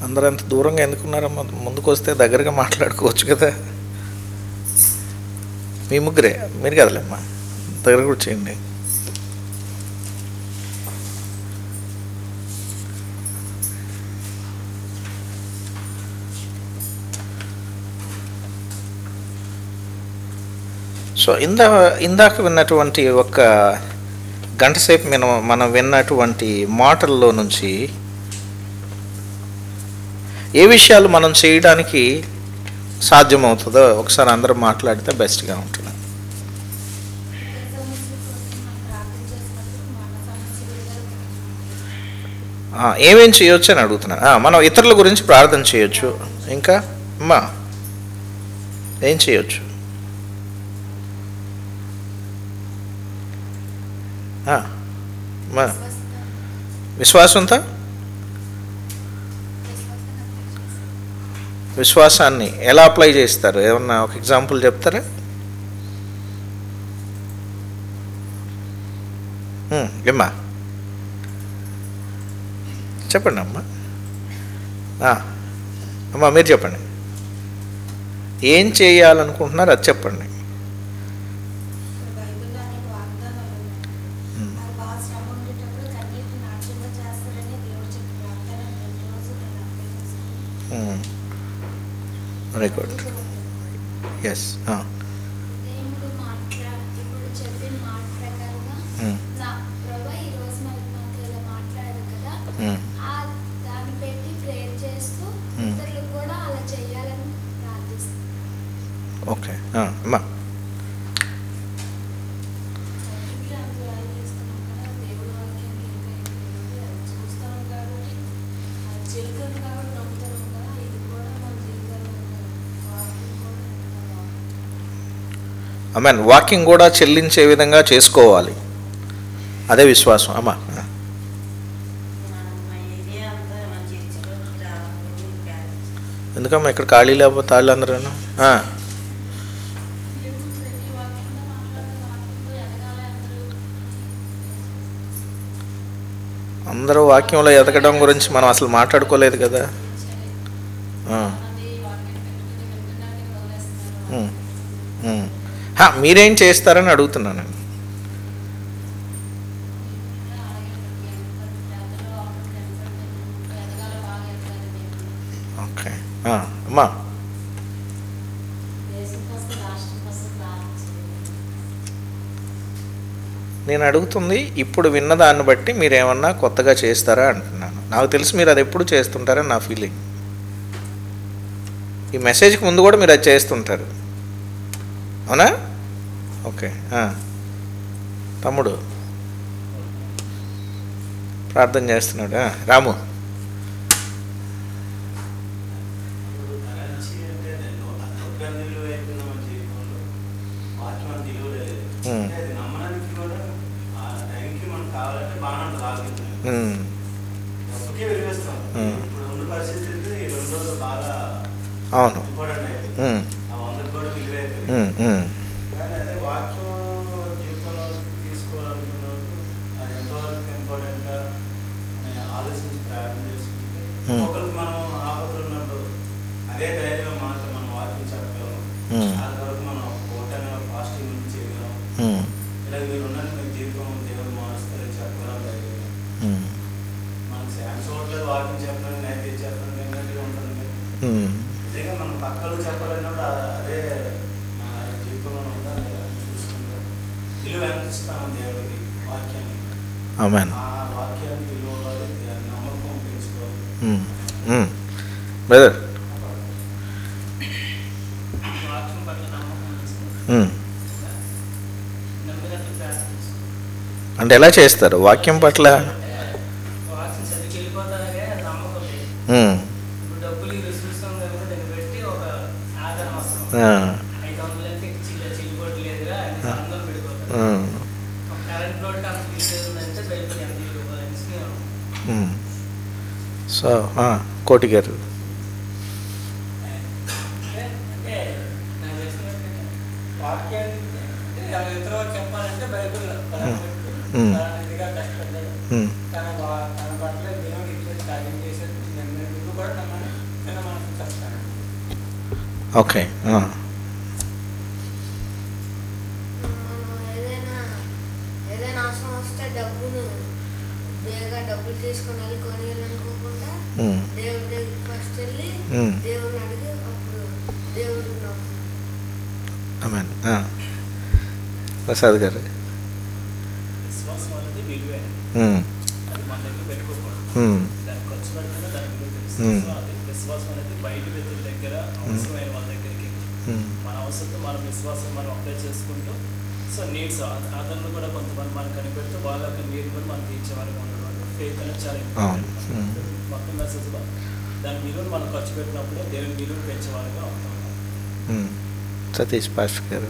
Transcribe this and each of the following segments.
అందరూ అంత దూరంగా ఎందుకున్నారమ్మా ముందుకు వస్తే దగ్గరగా మాట్లాడుకోవచ్చు కదా మీ ముగ్గురే మీరు కదలేమ్మా దగ్గర కూర్చోండి సో ఇందా ఇందాక విన్నటువంటి ఒక గంట సేపు మనం మనం విన్నటువంటి మాటల్లో నుంచి ఏ విషయాలు మనం చేయడానికి సాధ్యమవుతుందో ఒకసారి అందరూ మాట్లాడితే బెస్ట్గా ఉంటుంది ఆ, ఏమేం చేయొచ్చు అని అడుగుతున్నాను ఆ, మనం ఇతరుల గురించి ప్రార్థన చేయొచ్చు ఇంకా అమ్మా ఏం చేయొచ్చు ఆ, అమ్మా విశ్వాసంతో విశ్వాసాన్ని ఎలా అప్లై చేస్తారు ఏమన్నా ఒక ఎగ్జాంపుల్ చెప్తారా ఉమ్, ఏమ్మా చెప్పండి అమ్మా ఆ, అమ్మా మీరు చెప్పండి ఏం చేయాలనుకుంటున్నారు అది చెప్పండి బైబిల్లో అనేక వాగ్దానాలు ఉన్నాయి. నాకు బాగా శ్రమ ఉండేటప్పుడు కన్నీటిని నాట్యంగా చేస్తారని దేవుడు చెప్పిన వాగ్దానం రెండు రోజులు నేను అర్థం చేసుకుని వెరీ గుడ్ ఎస్ దేవుడు మాట్లా ఇప్పుడు చెప్పిన మాట ప్రకారంగా నా ప్రభా ఈ రోజు మరి మాకు ఇలా మాట్లాడారు కదా ఆ దాన్ని పెట్టి ప్రేర్ చేస్తూ Hmm. ఇతరులకు కూడా అలా చేయాలని ప్రార్థిస్తాను ఓకే అమ్మా బైబిల్ అందులో అది చేస్తున్నాం కదా దేవుడు వాక్యాన్ని ఇంకా ఏంటి అది చూస్తాం కాబట్టి అది చెల్లుతాం కాబట్టి నమ్ముతాం కదా ఇది కూడా మన జీవితంలో వాక్యం కూడా ఇంకా అమ్మాన్ వాకింగ్ కూడా చెల్లించే విధంగా చేసుకోవాలి అదే విశ్వాసం అమ్మా ఎందుకమ్మా ఇక్కడ ఖాళీ లేకపోతే వాళ్ళు అందరూ ప్రతి వాక్యంలో మాట్లాడే వాక్యంలో ఎదగాలి అందరూ అందరూ వాక్యంలో ఎదగడం గురించి మనం అసలు మాట్లాడుకోలేదు కదా ఆ, అది వాక్యం పెట్టుకుని వింటున్నాకే వదిలేస్తున్నారు ఉమ్, ఉమ్. హా, మీరేం చేస్తారని అడుగుతున్నాను ఓకే ఆ, అమ్మా నేను అడుగుతుంది ఇప్పుడు విన్నదాన్ని బట్టి మీరు ఏమన్నా కొత్తగా చేస్తారా అంటున్నాను నాకు తెలిసి మీరు అది ఎప్పుడు చేస్తుంటారని నా ఫీలింగ్ ఈ మెసేజ్కి ముందు కూడా మీరు అది చేస్తుంటారు అవునా ఓకే ఆ. తమ్ముడు ప్రార్థన చేస్తున్నాడు ఆ, రాము కరెన్సీ అంటే నేను ఒక్క నిలువ అయిపోయిన మన జీవితంలో వాచ్మెన్ నిలువలేదు Hmm. అంటే అది నమ్మడానికి కూడా ఆ టైంకి మనకు కావాలంటే బాణం రాలేదు ఉమ్, డబ్బుకి విలువిస్తాం Hmm. ఇప్పుడు ఉన్న పరిస్థితి అయితే ఈ రెండు రోజులు బాగా అవును ఇంపార్టెంట్ అయిపోయింది ఉమ్, ఆ వందకు కూడా విలువ అయిపోయింది ఉమ్, ఉమ్, కానీ అదే వాక్యం జీవితంలో తీసుకోవాలనుకున్నప్పుడు అది ఎంతవరకు ఇంపార్టెంట్గా అని ఆలోచించి ప్రార్థన చేసుకుంటే Hmm. ఒకరికి మనం ఆపదలు ఉన్నప్పుడు అదే ధైర్యం మనతో మనం వాక్యం చెప్పగలం Hmm. దాని వరకు మనం ఓటమి ఫాస్టింగ్ నుంచి చేయగలం ఉమ్, ఇలా మీరు ఉన్నది మీ జీవితం దేవుడు మారుస్తారని చెప్పగలం ధైర్యం ఉమ్, మనకు శాంస్ ఓట్లేదు వాక్యం చెప్పడం నైతే చెప్పడం ఏంటంటే ఉంటుంది ఉమ్. నిజంగా మనం పక్కలు చెప్పాలన్నప్పుడు ఆ- అదే మన జీవితంలో ఉందా లేదా అని చూసుకుంటాం విలువ ఎంత ఇస్తాం దేవుడికి వాక్యాన్ని ఆమెన్ ఆ వాక్యాన్ని విలువ ఇవ్వాలి, దాని నమ్మకం పెంచుకోవాలి ఉమ్, ఉమ్. బ్రదర్ వాక్యం పట్ల నమ్మకం ఉంచుకోవాలి. ఉమ్. నమ్మినట్లు ప్రార్థించు. అంటే ఎలా చేస్తారు వాక్యం పట్ల వాక్యం చదివి వెళ్ళిపోతానే నమ్మకం లేదు. ఉమ్, ఇప్పుడు డబ్బులు ఈ రుసురుస్తాం కనుక దాన్ని పెట్టి ఒక ఆధారం వస్తాం ఆ, ఐదు వందలు అంటే చిల్ల చిల్లిపోటు లేదుగా అని సంఘం పెడిపోతారు ఉమ్, ఒక కరెంట్ లోడ్ అంత బిల్ ఉందంటే బయటకు ఎంత ఇవ్వాలనేసి ఉమ్. సో ఆ, కోటి గారు అంటే అంటే నాకు తెలిసినట్టు వాక్యాన్ని అంటే అలా ఇతరులకు చెప్పాలంటే బైబిల్ ఉమ్. ఇదిగా కష్టపడ్డాడు ఉమ్, తన వా- తన పట్ల దేవుడు ఇచ్చే కార్యం చేశాడు నన్ను ఎందుకు కూడా నమ్మని నేను మనకు చెప్తాను ఓకే ఆ. మనం ఏదైనా ఏదైనా అవసరం వస్తే డబ్బును బేగా డబ్బులు తీసుకొని వెళ్ళి కొనియాలనుకోకుండా ఉమ్. దేవుడి దగ్గరికి ఫస్ట్ వెళ్ళి ఉమ్. దేవుడిని అడిగి అప్పుడు దేవుడు నమ్ము అమెన్ ఆ. ప్రసాద్ గారు విశ్వాసం అనేది విలువే ఉమ్. అది మన దగ్గర పెట్టుకోకూడదు ఉమ్. దాన్ని ఖర్చు పెడితేనే దాని విలువ Hmm. తెలుస్తుంది సో అది విశ్వాసం అనేది బయట వ్యక్తుల దగ్గర అవసరమైన వాళ్ళ దగ్గరికి ఉమ్. మన అవసరంతో మన విశ్వాసం మనం అప్లై చేసుకుంటూ సో నీడ్స్ అతను కూడా కొంతమంది మనకు కనిపెడుతూ వాళ్ళ యొక్క నీడ్ కూడా మనం తీర్చే వారికి ఉండడం అంటే ఫేత్ అనేది చాలా అవును. ఇంపార్టెంట్ మొత్తం మెసేజ్లో దాని విలువను మనం ఖర్చు పెట్టినప్పుడే దేవుని విలువను పెంచేవారుగా ఉంటాం ఉమ్. సతీష్ పాస్టర్ గారు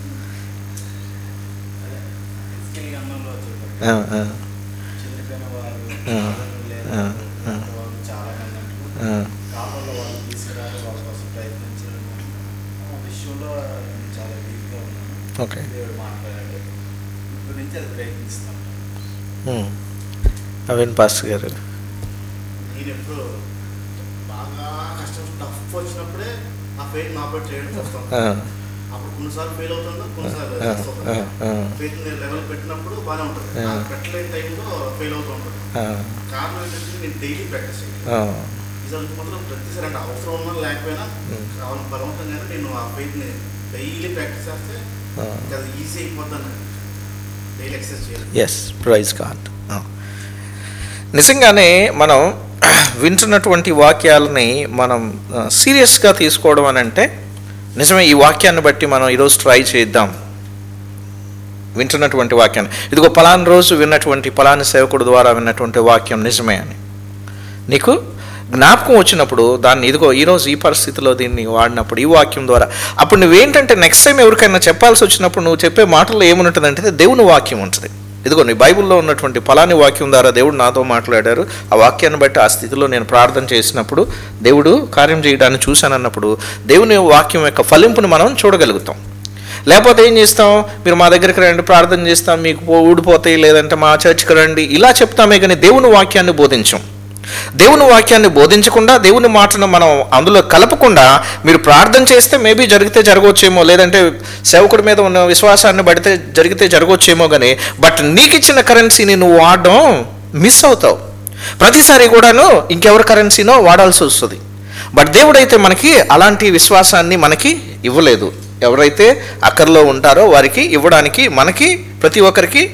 ఫిజికల్ అన్నంలో చూడండి ఆ, ఆ, చనిపోయిన వారు ఆ, ఆదరణ లేని ఆ, వారు, ఆ. అలాంటి వాళ్ళు చాలా మంది అంటారు ఆ. కాలంలో వాళ్ళు తీసుకురాలి వాళ్ళ కోసం ప్రయత్నించడం ఆ విషయంలో నేను చాలా వీక్గా ఉన్నాను ఓకే దేవుడు మాట్లాడాడు ఇప్పుడు నుంచి అది ప్రయత్నిస్తాను ఉమ్. నవీన్ పాస్టర్ గారు నేను ఎప్పుడు బాగా కష్టం టఫ్ వచ్చినప్పుడే ఆ ఫెయిల్ నా పట్ల చేయడం వస్తాం ఆ, అప్పుడు కొన్నిసార్లు ఫెయిల్ అవుతుందో కొన్నిసార్లు ఆ, వస్తుంది ఆ, ఆ, ఫెయిల్ లెవెల్ పెట్టినప్పుడు బాగానే ఉంటుంది ఆ. ఆ పెట్టలేని టైంలో ఫెయిల్ అవుతూ ఉంటుంది ఆ, కారణం ఏంటంటే నేను డైలీ ప్రాక్టీస్ చేయాలి ఆ, రిజల్ట్ మాత్రం ప్రతిసారి అంటే అవసరం ఉన్నా లేకపోయినా ఉమ్. కావాలి బలవంతంగానే నేను ఆ ఫెయిల్ని డైలీ ప్రాక్టీస్ చేస్తే ఆ. ఇంకా అది ఈజీ అయిపోద్దని డైలీ ఎక్సర్సైజ్ చేయాలి ఎస్ ప్రైజ్ గాడ్ నిజంగానే మనం వింటున్నటువంటి వాక్యాలని మనం సీరియస్గా తీసుకోవడం అని అంటే నిజమే ఈ వాక్యాన్ని బట్టి మనం ఈరోజు ట్రై చేద్దాం వింటున్నటువంటి వాక్యాన్ని ఇదిగో పలానా రోజు విన్నటువంటి పలాని సేవకుడు ద్వారా విన్నటువంటి వాక్యం నిజమే అని నీకు జ్ఞాపకం వచ్చినప్పుడు దాన్ని ఇదిగో ఈరోజు ఈ పరిస్థితిలో దీన్ని వాడినప్పుడు ఈ వాక్యం ద్వారా అప్పుడు నువ్వేంటంటే నెక్స్ట్ టైం ఎవరికైనా చెప్పాల్సి వచ్చినప్పుడు నువ్వు చెప్పే మాటల్లో ఏముంటుందంటే దేవుని వాక్యం ఉంటుంది ఇదిగో నీ బైబిల్లో ఉన్నటువంటి పలాని వాక్యం ద్వారా దేవుడు నాతో మాట్లాడారు ఆ వాక్యాన్ని బట్టి ఆ స్థితిలో నేను ప్రార్థన చేసినప్పుడు దేవుడు కార్యం చేయడాన్ని చూశానన్నప్పుడు దేవుని వాక్యం యొక్క ఫలింపును మనం చూడగలుగుతాం లేకపోతే ఏం చేస్తాం మీరు మా దగ్గరికి రండి ప్రార్థన చేస్తాం మీకు పో- ఊడిపోతాయి లేదంటే మా చర్చ్కి రండి ఇలా చెప్తామే కానీ దేవుని వాక్యాన్ని బోధించం దేవుని వాక్యాన్ని బోధించకుండా దేవుని మాటను మనం అందులో కలపకుండా మీరు ప్రార్థన చేస్తే మేబీ జరిగితే జరగవచ్చేమో లేదంటే సేవకుడి మీద ఉన్న విశ్వాసాన్ని పడితే జరిగితే జరగవచ్చేమో కానీ బట్ నీకు ఇచ్చిన కరెన్సీని నువ్వు వాడడం మిస్ అవుతావు ప్రతిసారి కూడాను ఇంకెవరి కరెన్సీనో వాడాల్సి వస్తుంది బట్ దేవుడైతే మనకి అలాంటి విశ్వాసాన్ని మనకి ఇవ్వలేదు ఎవరైతే అక్కర్లో ఉంటారో వారికి ఇవ్వడానికి మనకి ప్రతి ఒక్కరికి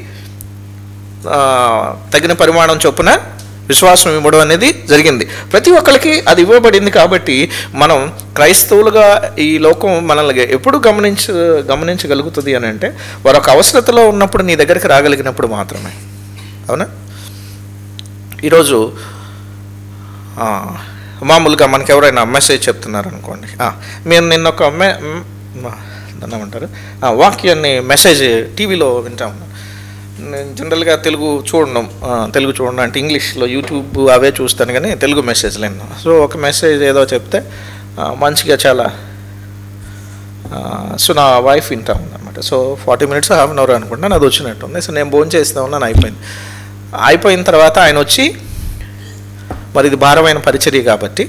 ఆ, తగిన పరిమాణం చొప్పున విశ్వాసం ఇవ్వడం అనేది జరిగింది ప్రతి ఒక్కరికి అది ఇవ్వబడింది కాబట్టి మనం క్రైస్తవులుగా ఈ లోకం మనల్ని ఎప్పుడు గమనించ గమనించగలుగుతుంది అని అంటే వారు ఒక అవసరతలో ఉన్నప్పుడు నీ దగ్గరికి రాగలిగినప్పుడు మాత్రమే అవునా ఈరోజు ఆ, మామూలుగా మనకి ఎవరైనా మెసేజ్ చెప్తున్నారు అనుకోండి ఆ, మేము నిన్న ఒక మె మ్, దాన్ని ఏమంటారు ఆ, వాక్యాన్ని మెసేజ్ టీవీలో వింటా ఉన్నాను నేను జనరల్గా తెలుగు చూడడం ఆ, తెలుగు చూడడం అంటే ఇంగ్లీష్లో యూట్యూబ్ అవే చూస్తాను కానీ తెలుగు మెసేజ్లు విన్నాను సో ఒక మెసేజ్ ఏదో చెప్తే ఆ, మంచిగా చాలా ఆ, సో నా వైఫ్ వింటా ఉందన్నమాట so forty minutes half an hour అనుకుంటున్నాను అది వచ్చినట్టుంది సో నేను భోజనం చేస్తా ఉన్నాను అయిపోయింది అయిపోయిన తర్వాత ఆయన వచ్చి మరి ఇది భారమైన పరిచర్య కాబట్టి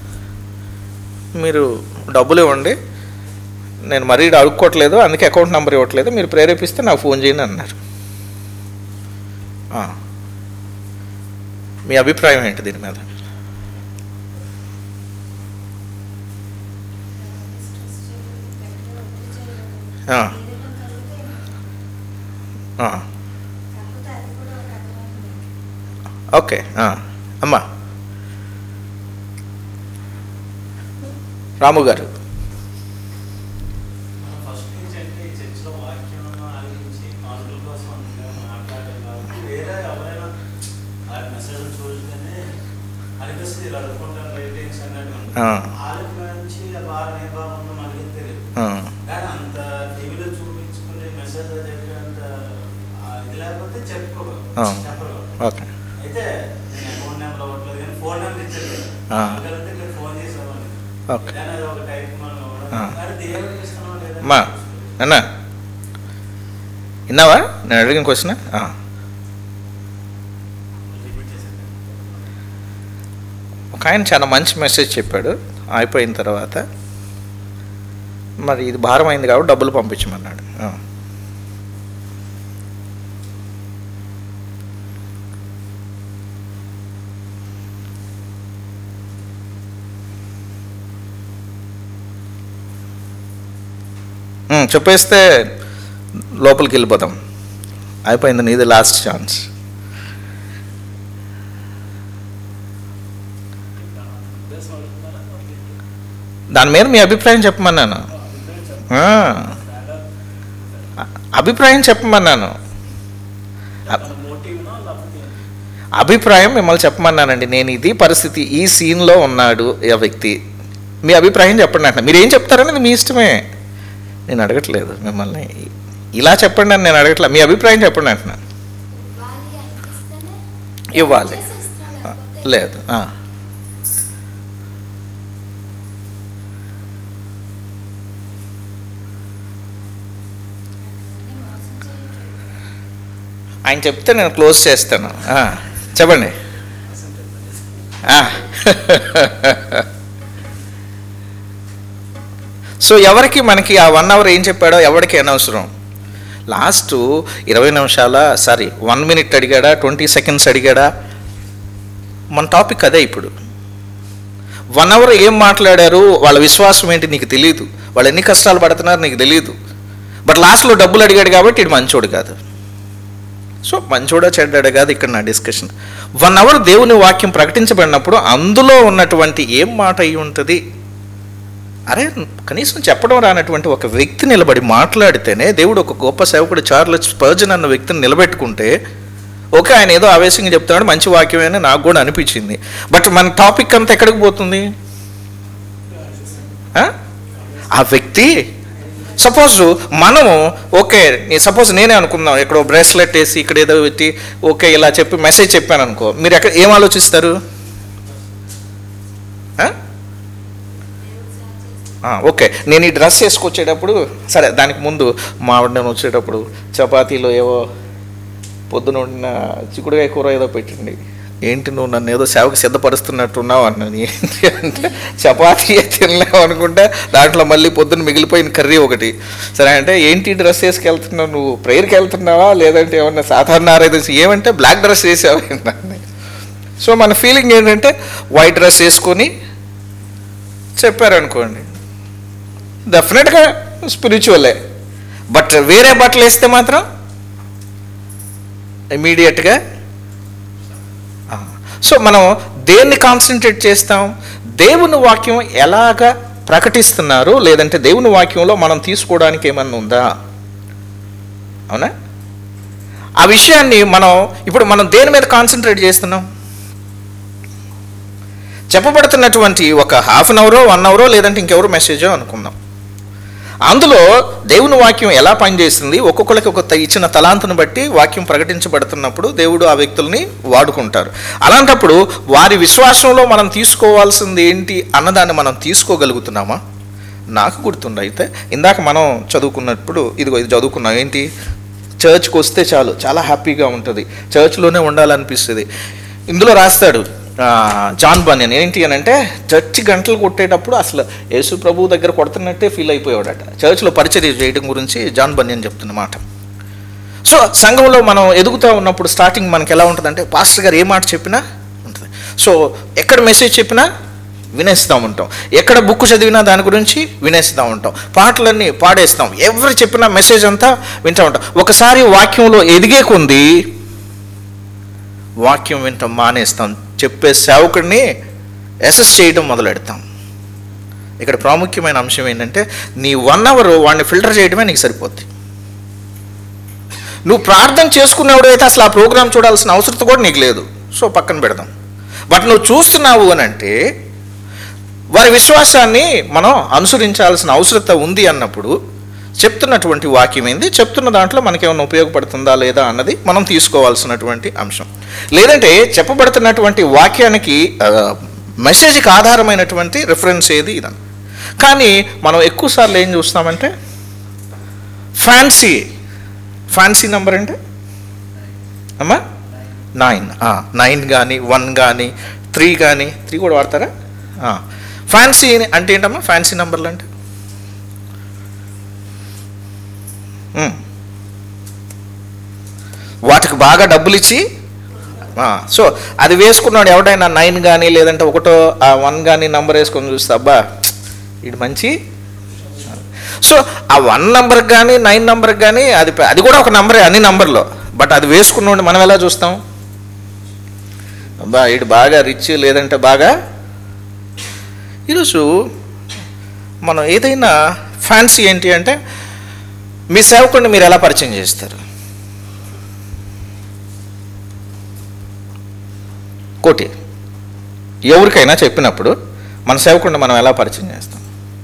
మీరు డబ్బులు ఇవ్వండి నేను మరీ అడుక్కోవట్లేదు అందుకే అకౌంట్ నెంబర్ ఇవ్వట్లేదు మీరు ప్రేరేపిస్తే నాకు ఫోన్ చేయండి అన్నారు ఆ. మీ అభిప్రాయం ఏంటి దీని మీద ఆ. ఆ. ఓకే ఆ. అమ్మా రాము గారు మనం ఫస్ట్ నుంచి అంటే ఈ చర్చిలో వాక్యం ఆలోచించి కానుకల కోసం అందుకే మాట్లాడడం కాబట్టి వేరే ఎవరైనా ఆ మెసేజ్ చూస్తేనే అనిపిస్తుంది ఇలా అనుకుంటాను రేటింగ్స్ అన్నట్టు ఉంటుంది. ఆ. వాళ్ళకి మంచి వారు ఏ బాగుందో మనకి తెలియదు ఆ. కానీ అంత టీవీలో చూపించుకునే మెసేజ్ చెప్పేంత ఆ ఇది లేకపోతే చెప్పుకోగలం ఆ. చెప్పరు ఓకే అయితే నేను అకౌంట్ నెంబర్ అవ్వట్లేదు కానీ ఫోన్ నెంబర్ ఇచ్చారు ఆ. కలిగితే మీరు ఫోన్ చేసేవాడిని ఓకే కానీ అది ఒక టైప్ మనం ఇవ్వడం. ఆ. కానీ దేవుడికి ఇస్తున్నాం లేదా అమ్మా అన్న విన్నావా నేను అడిగిన క్వశ్చన్ రిపీట్ చేశాను ఒక ఒక ఆయన చాలా మంచి మెసేజ్ చెప్పాడు అయిపోయిన తర్వాత మరి ఇది భారం అయింది కాబట్టి డబ్బులు పంపించమన్నాడు ఆ. ఉమ్, చెప్పేస్తే లోపలికి వెళ్ళిపోతాం అయిపోయింది నీది లాస్ట్ ఛాన్స్ ఉద్దేశం అడుగుతున్నారా? దాని మీద మీ అభిప్రాయం చెప్పమన్నాను ఆ, అభిప్రాయం చెప్పమన్నాను తన మోటివ్నా లేకపోతే అభిప్రాయం మిమ్మల్ని చెప్పమన్నానండి నేను ఇది పరిస్థితి ఈ సీన్లో ఉన్నాడు ఆ వ్యక్తి మీ అభిప్రాయం చెప్పండి అంటున్నా మీరు ఏం చెప్తారనేది మీ ఇష్టమే నేను అడగట్లేదు మిమ్మల్ని ఇలా చెప్పండి అని నేను అడగట్లేదు మీ అభిప్రాయం చెప్పండి అంటున్నా ఇవ్వాలి అనిపిస్తేనే ఇవ్వాలి చేసేస్తాం, ఆ, లేకపోతే లేదు ఆ. అన్ని మోసం చేయట్లేదు. ఆయన చెప్తే నేను క్లోజ్ చేస్తాను ఆ, చెప్పండి ఆ. సో ఎవరికి మనకి ఆ వన్ అవర్ ఏం చెప్పాడో ఎవరికి అనవసరం లాస్ట్ ఇరవై నిమిషాల సారీ వన్ మినిట్ అడిగాడా ట్వంటీ సెకండ్స్ అడిగాడా మన టాపిక్ అదే ఇప్పుడు వన్ అవర్ ఏం మాట్లాడారు వాళ్ళ విశ్వాసం ఏంటి నీకు తెలియదు వాళ్ళు ఎన్ని కష్టాలు పడుతున్నారు నీకు తెలియదు బట్ లాస్ట్లో డబ్బులు అడిగాడు కాబట్టి ఇది మంచోడు కాదు సో మంచోడా చెడ్డాడా కాదు ఇక్కడ నా డిస్కషన్ వన్ అవర్ దేవుని వాక్యం ప్రకటించబడినప్పుడు అందులో ఉన్నటువంటి ఏం మాట అయి ఉంటుంది అరే కనీసం చెప్పడం రానటువంటి ఒక వ్యక్తి నిలబడి మాట్లాడితేనే దేవుడు ఒక గొప్ప సేవకుడు చార్లెస్ స్పర్జన్ అన్న వ్యక్తిని నిలబెట్టుకుంటే ఓకే ఆయన ఏదో ఆవేశంగా చెప్తున్నాడు మంచి వాక్యమే అని నాకు కూడా అనిపించింది బట్ మన టాపిక్ అంతా ఎక్కడికి పోతుంది ఆ? ఆ వ్యక్తి సపోజ్ మనము ఓకే సపోజ్ నేనే అనుకుందాం ఎక్కడో బ్రేస్లెట్ వేసి ఇక్కడ ఏదో పెట్టి ఓకే ఇలా చెప్పి మెసేజ్ చెప్పాను అనుకో మీరు ఎక్కడ ఏం ఆలోచిస్తారు ఆ? ఆ, ఓకే నేను ఈ డ్రెస్ వేసుకొచ్చేటప్పుడు సరే దానికి ముందు మా ఆవిడ నేను వచ్చేటప్పుడు చపాతీలో ఏవో పొద్దున వండిన చిక్కుడుకాయ కూర ఏదో పెట్టింది ఏంటి నువ్వు నన్ను ఏదో సేవకు సిద్ధపరుస్తున్నట్టున్నావు అన్నాను ఏంటి అంటే చపాతీ తినలేవు అనుకుంటే దాంట్లో మళ్ళీ పొద్దున్న మిగిలిపోయిన కర్రీ ఒకటి సరే అంటే ఏంటి డ్రెస్ వేసుకెళ్తున్నావు నువ్వు ప్రేయర్కి వెళ్తున్నావా లేదంటే ఏమన్నా సాధారణ ఆరాధన ఏమంటే బ్లాక్ డ్రెస్ వేసావు అన్నాను. సో మన ఫీలింగ్ ఏంటంటే వైట్ డ్రెస్ వేసుకొని చెప్పారనుకోండి డెఫినెట్గా స్పిరిచువలే బట్ వేరే బట్టలు వేస్తే మాత్రం ఇమీడియట్గా సో మనం దేన్ని కాన్సన్ట్రేట్ చేస్తాం దేవుని వాక్యం ఎలాగ ప్రకటిస్తున్నారు లేదంటే దేవుని వాక్యంలో మనం తీసుకోవడానికి ఏమన్నా ఉందా అవునా ఆ విషయాన్ని మనం ఇప్పుడు మనం దేని మీద కాన్సన్ట్రేట్ చేస్తున్నాం చెప్పబడుతున్నటువంటి ఒక హాఫ్ అన్ అవరో వన్ అవరో లేదంటే ఇంకెవరో మెసేజో అనుకుందాం అందులో దేవుని వాక్యం ఎలా పనిచేస్తుంది ఒక్కొక్కరికి ఒక త- ఇచ్చిన తలాంతును బట్టి వాక్యం ప్రకటించబడుతున్నప్పుడు దేవుడు ఆ వ్యక్తుల్ని వాడుకుంటారు అలాంటప్పుడు వారి విశ్వాసంలో మనం తీసుకోవాల్సింది ఏంటి అన్నదాన్ని మనం తీసుకోగలుగుతున్నామా నాకు గుర్తుంది అయితే ఇందాక మనం చదువుకున్నప్పుడు ఇదిగో ఇది చదువుకున్నాం ఏంటి చర్చ్కి వస్తే చాలు చాలా హ్యాపీగా ఉంటుంది చర్చ్లోనే ఉండాలనిపిస్తుంది ఇందులో రాస్తాడు ఆ, జాన్ బన్యన్ ఏంటి అని అంటే చర్చ్ గంటలు కొట్టేటప్పుడు అసలు యేసు ప్రభు దగ్గర కొడుతున్నట్టే ఫీల్ అయిపోయాడట చర్చ్లో పరిచర్య చేయడం గురించి జాన్ బన్యన్ చెప్తున్నమాట సో సంఘంలో మనం ఎదుగుతూ ఉన్నప్పుడు స్టార్టింగ్ మనకి ఎలా ఉంటుందంటే పాస్టర్ గారు ఏ మాట చెప్పినా ఉంటుంది సో ఎక్కడ మెసేజ్ చెప్పినా వినేస్తూ ఉంటాం ఎక్కడ బుక్ చదివినా దాని గురించి వినేస్తూ ఉంటాం పాటలన్నీ పాడేస్తాం ఎవరు చెప్పినా మెసేజ్ అంతా వింటూ ఉంటాం ఒకసారి వాక్యంలో ఎదిగే కొంది వాక్యం వింటాం మానేస్తాం చెప్పే సేవకుడిని అసెస్ చేయడం మొదలెడతాం ఇక్కడ ప్రాముఖ్యమైన అంశం ఏంటంటే నీ వన్ అవర్ వాడిని ఫిల్టర్ చేయడమే నీకు సరిపోద్ది నువ్వు ప్రార్థన చేసుకునేవాడైతే అసలు ఆ ప్రోగ్రామ్ చూడాల్సిన అవసరం కూడా నీకు లేదు సో పక్కన పెడదాం బట్ నువ్వు చూస్తున్నావు అని అంటే వారి విశ్వాసాన్ని మనం అనుసరించాల్సిన అవసరత ఉంది అన్నప్పుడు చెప్తున్నటువంటి వాక్యం ఏంది చెప్తున్న దాంట్లో మనకేమైనా ఉపయోగపడుతుందా లేదా అన్నది మనం తీసుకోవాల్సినటువంటి అంశం లేదంటే చెప్పబడుతున్నటువంటి వాక్యానికి ఆ, మెసేజ్కి ఆధారమైనటువంటి రిఫరెన్స్ ఏది ఇదని కానీ మనం ఎక్కువసార్లు ఏం చూస్తామంటే ఫ్యాన్సీ ఫ్యాన్సీ నెంబర్ అంటే అమ్మా నైన్ నైన్ కానీ వన్ కానీ త్రీ కానీ త్రీ కూడా వాడతారా ఫ్యాన్సీ అంటే ఏంటమ్మా ఫ్యాన్సీ నంబర్లు అంటే ఉమ్. వాటికి బాగా డబ్బులు ఇచ్చి ఆ, సో అది వేసుకున్నాడు ఎవడైనా నైన్ కానీ లేదంటే ఒకటో ఆ వన్ కానీ నంబర్ వేసుకొని చూస్తే అబ్బా ఇది మంచి సో ఆ వన్ నంబర్కి కానీ నైన్ నంబర్కి కానీ అది పె- అది కూడా ఒక నంబరే అన్ని నంబర్లో బట్ అది వేసుకున్నాడు మనం ఎలా చూస్తాం అబ్బా ఇటు బాగా రిచ్ లేదంటే బాగా ఈరోజు మనం ఏదైనా ఫ్యాన్సీ ఏంటి అంటే మీ సేవకుడిని మీరు ఎలా పరిచయం చేస్తారు కోటి ఎవరికైనా చెప్పినప్పుడు మన సేవకుడిని మనం ఎలా పరిచయం చేస్తాం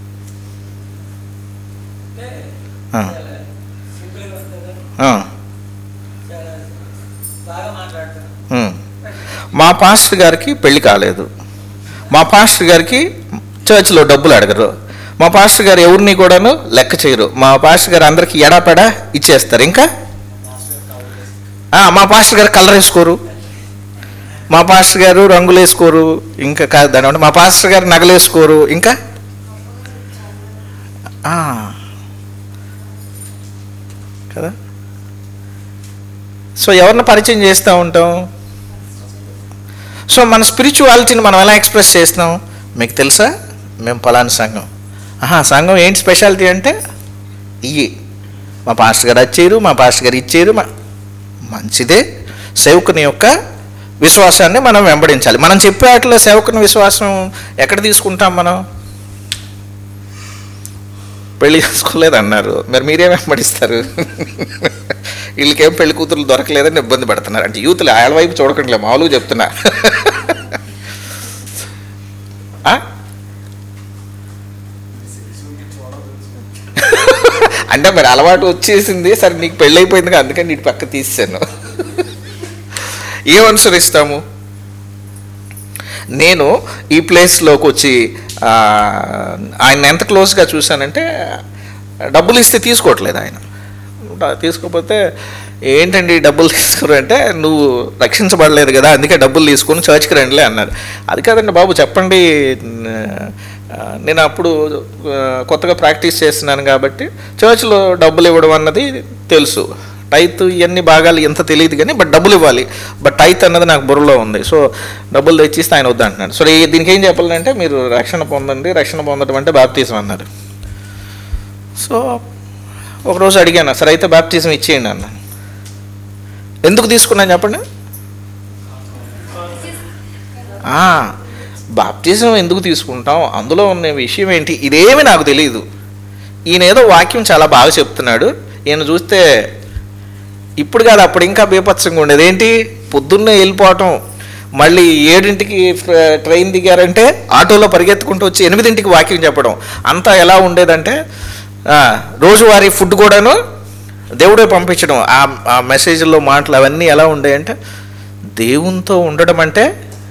అంటే ఆ. చాలా సింపుల్గా ఉంటుందా ఆ, చాలా బాగా మాట్లాడతాను ఉమ్. మా పాస్టర్ గారికి పెళ్లి కాలేదు మా పాస్టర్ గారికి చర్చ్లో డబ్బులు అడగరు మా పాస్టర్ గారు ఎవరిని కూడాను లెక్క చేయరు మా పాస్టర్ గారు అందరికి ఎడాపెడా ఇచ్చేస్తారు ఇంకా ఆ, మా పాస్టర్ గారు కలర్ వేసుకోరు మా పాస్టర్ గారు రంగులు వేసుకోరు ఇంకా కాదు దాని ఏమంటే మా పాస్టర్ గారు నగలు వేసుకోరు ఇంకా ఆ. కదా సో ఎవరిని పరిచయం చేస్తూ ఉంటాం సో మన స్పిరిచువాలిటీని మనం ఎలా ఎక్స్ప్రెస్ చేస్తున్నాం మీకు తెలుసా మేము పలానా సంఘం ఆహా సంఘం ఏంటి స్పెషాలిటీ అంటే ఇవి మా పాస్టర్ గారు వచ్చారు మా పాస్టర్ గారు ఇచ్చారు మా మంచిదే సేవకుని యొక్క విశ్వాసాన్ని మనం వెంబడించాలి మనం చెప్పే వాటిలో సేవకుని విశ్వాసం ఎక్కడ తీసుకుంటాం మనం పెళ్లి చేసుకోలేదు అన్నారు మరి మీరేం వెంబడిస్తారు వీళ్ళకేం పెళ్లి కూతురు దొరకలేదని ఇబ్బంది పడుతున్నారు అంటే యూత్లు ఆళ్ళ వైపు చూడకండిలే మామూలుగా చెప్తున్నా ఆ? అంటే మరి అలవాటు వచ్చేసింది సరే నీకు పెళ్ళి అయిపోయింది కదా, అందుకని నీటి పక్క తీసాను ఏం అనుసరిస్తాము నేను ఈ ప్లేస్లోకి వచ్చి ఆ, ఆయన ఎంత క్లోజ్గా చూశానంటే డబ్బులు ఇస్తే తీసుకోవట్లేదు ఆయన తీసుకోకపోతే ఏంటండి ఈ డబ్బులు తీసుకోరు అంటే నువ్వు రక్షించబడలేదు కదా అందుకే డబ్బులు తీసుకొని చర్చ్కి రండిలే అన్నారు అది కాదండి బాబు చెప్పండి ఆ, నేను అప్పుడు ఆ, కొత్తగా ప్రాక్టీస్ చేస్తున్నాను కాబట్టి చర్చ్లో డబ్బులు ఇవ్వడం అన్నది తెలుసు టైత్ ఇవన్నీ భాగాలు ఎంత తెలియదు కానీ బట్ డబ్బులు ఇవ్వాలి బట్ టైత్ అన్నది నాకు బుర్రలో ఉంది సో డబ్బులు తెచ్చిస్తే ఆయన వద్దంటున్నాడు సో ఈ- దీనికి ఏం చెప్పాలంటే మీరు రక్షణ పొందండి రక్షణ పొందడం అంటే బాప్తీసం అన్నారు సో ఒకరోజు అడిగాను సరే అయితే బాప్తిజం ఇచ్చేయండి అన్న ఎందుకు తీసుకున్నాను చెప్పండి ఆ, బాప్తిజం ఎందుకు తీసుకుంటాం అందులో ఉన్న విషయం ఏంటి ఇదేమి నాకు తెలియదు ఈయన ఏదో వాక్యం చాలా బాగా చెప్తున్నాడు ఈయన చూస్తే ఇప్పుడు కాదు అప్పుడు ఇంకా బీపత్సంగా ఉండేది ఏంటి పొద్దున్నే వెళ్ళిపోవటం మళ్ళీ ఏడింటికి ఫ్ర- ట్రైన్ దిగారంటే ఆటోలో పరిగెత్తుకుంటూ వచ్చి ఎనిమిదింటికి వాక్యం చెప్పడం అంతా ఎలా ఉండేదంటే ఆ, రోజువారీ ఫుడ్ కూడాను దేవుడే పంపించడం ఆ ఆ మెసేజ్లో మాటలు అవన్నీ ఎలా ఉండేయంటే దేవునితో ఉండడం అంటే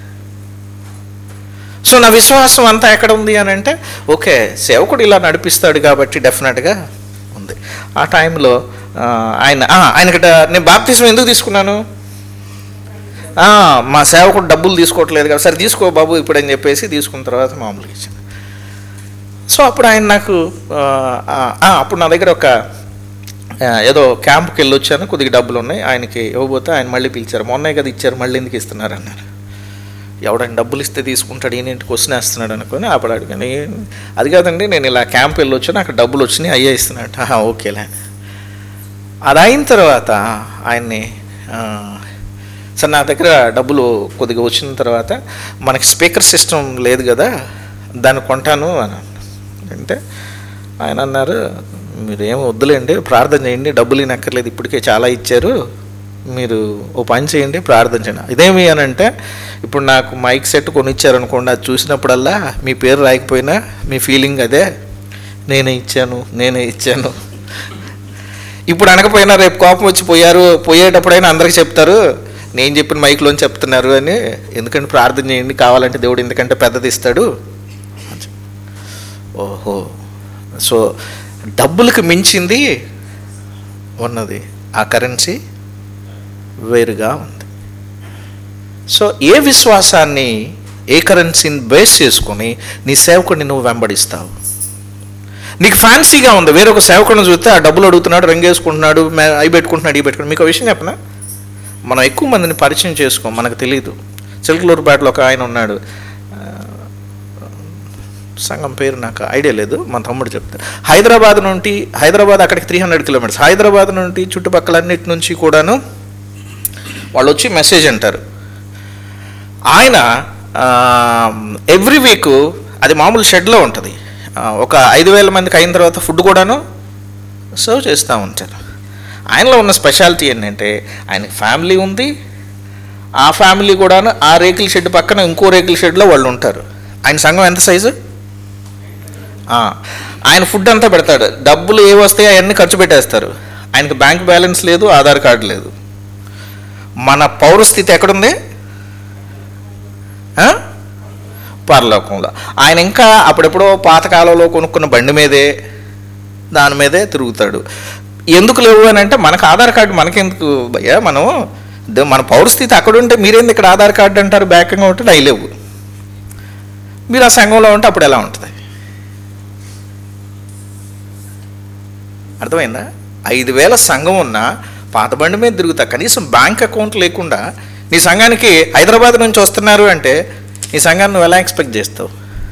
సో నా విశ్వాసం అంతా ఎక్కడ ఉంది అని అంటే ఓకే సేవకుడు ఇలా నడిపిస్తాడు కాబట్టి డెఫినెట్గా ఉంది ఆ టైంలో ఆ, ఆయన ఆ, ఆయనకి డ- నేను బాప్తిజం ఎందుకు తీసుకున్నాను ఆ, మా సేవకుడు డబ్బులు తీసుకోవట్లేదు కదా సరే తీసుకో బాబు ఇప్పుడు అని చెప్పేసి తీసుకున్న తర్వాత మామూలుగా ఇచ్చాను సో అప్పుడు ఆయన నాకు ఆ, ఆ, ఆ, అప్పుడు నా దగ్గర ఒక ఆ, ఏదో క్యాంప్కి వెళ్ళి వచ్చాను కొద్దిగా డబ్బులు ఉన్నాయి ఆయనకి ఇవ్వబోతే ఆయన మళ్ళీ పిలిచారు మొన్నే కదా ఇచ్చారు మళ్ళీ ఎందుకు ఇస్తున్నారు అన్నారు ఎవడని డబ్బులు ఇస్తే తీసుకుంటాడు ఈయన ఇంటికి వస్తున్నా ఇస్తున్నాడు అనుకొని అప్పుడు అడిగాను "ఏం- అది కాదండి నేను ఇలా క్యాంప్ వెళ్ళి వచ్చాను అక్కడ డబ్బులు వచ్చినాయి అయ్యే ఇస్తున్నాడు "ఆహా, ఓకేలే అది అయిన తర్వాత ఆయన్ని ఆ, సార్ నా దగ్గర డబ్బులు కొద్దిగా వచ్చిన తర్వాత మనకి స్పీకర్ సిస్టమ్ లేదు కదా దాన్ని కొంటాను అని అన్నాను. అంటే ఆయన అన్నారు మీరు ఏం వద్దులేండి ప్రార్థన చేయండి డబ్బులు ఇనక్కర్లేదు ఇప్పటికే చాలా ఇచ్చారు మీరు ఓ పని చేయండి ప్రార్థన చేయండి ఇదేమి అని అంటే ఇప్పుడు నాకు మైక్ సెట్ కొనిచ్చారనుకోండి అది చూసినప్పుడల్లా మీ పేరు రాయకపోయినా మీ ఫీలింగ్ అదే నేనే ఇచ్చాను నేనే ఇచ్చాను ఇప్పుడు అనకపోయినా రేపు కోపం వచ్చి పోయారు పోయేటప్పుడైనా అందరికి చెప్తారు నేను చెప్పిన మైక్లోని చెప్తున్నారు అని ఎందుకంటే ప్రార్థన చేయండి కావాలంటే దేవుడు ఎందుకంటే పెద్దది ఇస్తాడు అని చెప్పి. ఓహో సో డబ్బులకు మించింది ఉన్నది ఆ కరెన్సీ వేరుగా ఉంది సో ఏ విశ్వాసాన్ని ఏ కరెన్సీని బేస్ చేసుకొని నీ సేవకుడిని నువ్వు వెంబడిస్తావు నీకు ఫ్యాన్సీగా ఉంది వేరొక సేవకుడిని చూస్తే ఆ డబ్బులు అడుగుతున్నాడు రంగేసుకుంటున్నాడు మే- అవి పెట్టుకుంటున్నాడు ఇవి పెట్టుకుంటున్నాడు మీకు ఒక విషయం చెప్పనా మనం ఎక్కువ మందిని పరిచయం చేసుకోం మనకు తెలియదు చిలకలూరుపేటలో ఒక ఆయన ఉన్నాడు ఆ, సంఘం పేరు నాకు ఐడియా లేదు మా తమ్ముడు చెప్తాడు హైదరాబాద్ నుండి హైదరాబాద్ అక్కడికి త్రీ హండ్రెడ్ కిలోమీటర్స్ హైదరాబాద్ నుండి చుట్టుపక్కలన్నిటి నుంచి కూడాను వాళ్ళు వచ్చి మెసేజ్ అంటారు ఆయన ఎవ్రీ వీక్ అది మామూలు షెడ్లో ఉంటుంది ఆ, ఒక ఐదు వేల మందికి అయిన తర్వాత ఫుడ్ కూడాను సర్వ్ చేస్తూ ఉంటారు ఆయనలో ఉన్న స్పెషాలిటీ ఏంటంటే ఆయనకి ఫ్యామిలీ ఉంది ఆ ఫ్యామిలీ కూడాను ఆ రేకుల షెడ్ పక్కన ఇంకో రేకుల షెడ్లో వాళ్ళు ఉంటారు ఆయన సంఘం ఎంత సైజు ఆ, ఆయన ఫుడ్ అంతా పెడతాడు డబ్బులు ఏ వస్తాయో అవన్నీ ఖర్చు పెట్టేస్తారు ఆయనకి బ్యాంక్ బ్యాలెన్స్ లేదు ఆధార్ కార్డు లేదు మన పౌరస్థితి ఎక్కడుంది ఆ? పరలోకంలో ఆయన ఇంకా అప్పుడెప్పుడో పాతకాలంలో కొనుక్కున్న బండి మీదే దాని మీదే తిరుగుతాడు ఎందుకు లేవు అని అంటే మనకు ఆధార్ కార్డు మనకెందుకు భయ్యా మనం ద- మన పౌరస్థితి అక్కడ ఉంటే మీరేంది ఇక్కడ ఆధార్ కార్డు అంటారు బ్యాకంగా ఉంటే అవి లేవు మీరు ఆ సంఘంలో ఉంటే అప్పుడు ఎలా ఉంటుంది అర్థమైందా ఐదు వేల సంఘం ఉన్నా పాత బండి మీద తిరుగుతా కనీసం బ్యాంక్ అకౌంట్ లేకుండా నీ సంఘానికి హైదరాబాద్ నుంచి వస్తున్నారు అంటే నీ సంఘాన్ని నువ్వు ఎలా ఎక్స్పెక్ట్ చేస్తావు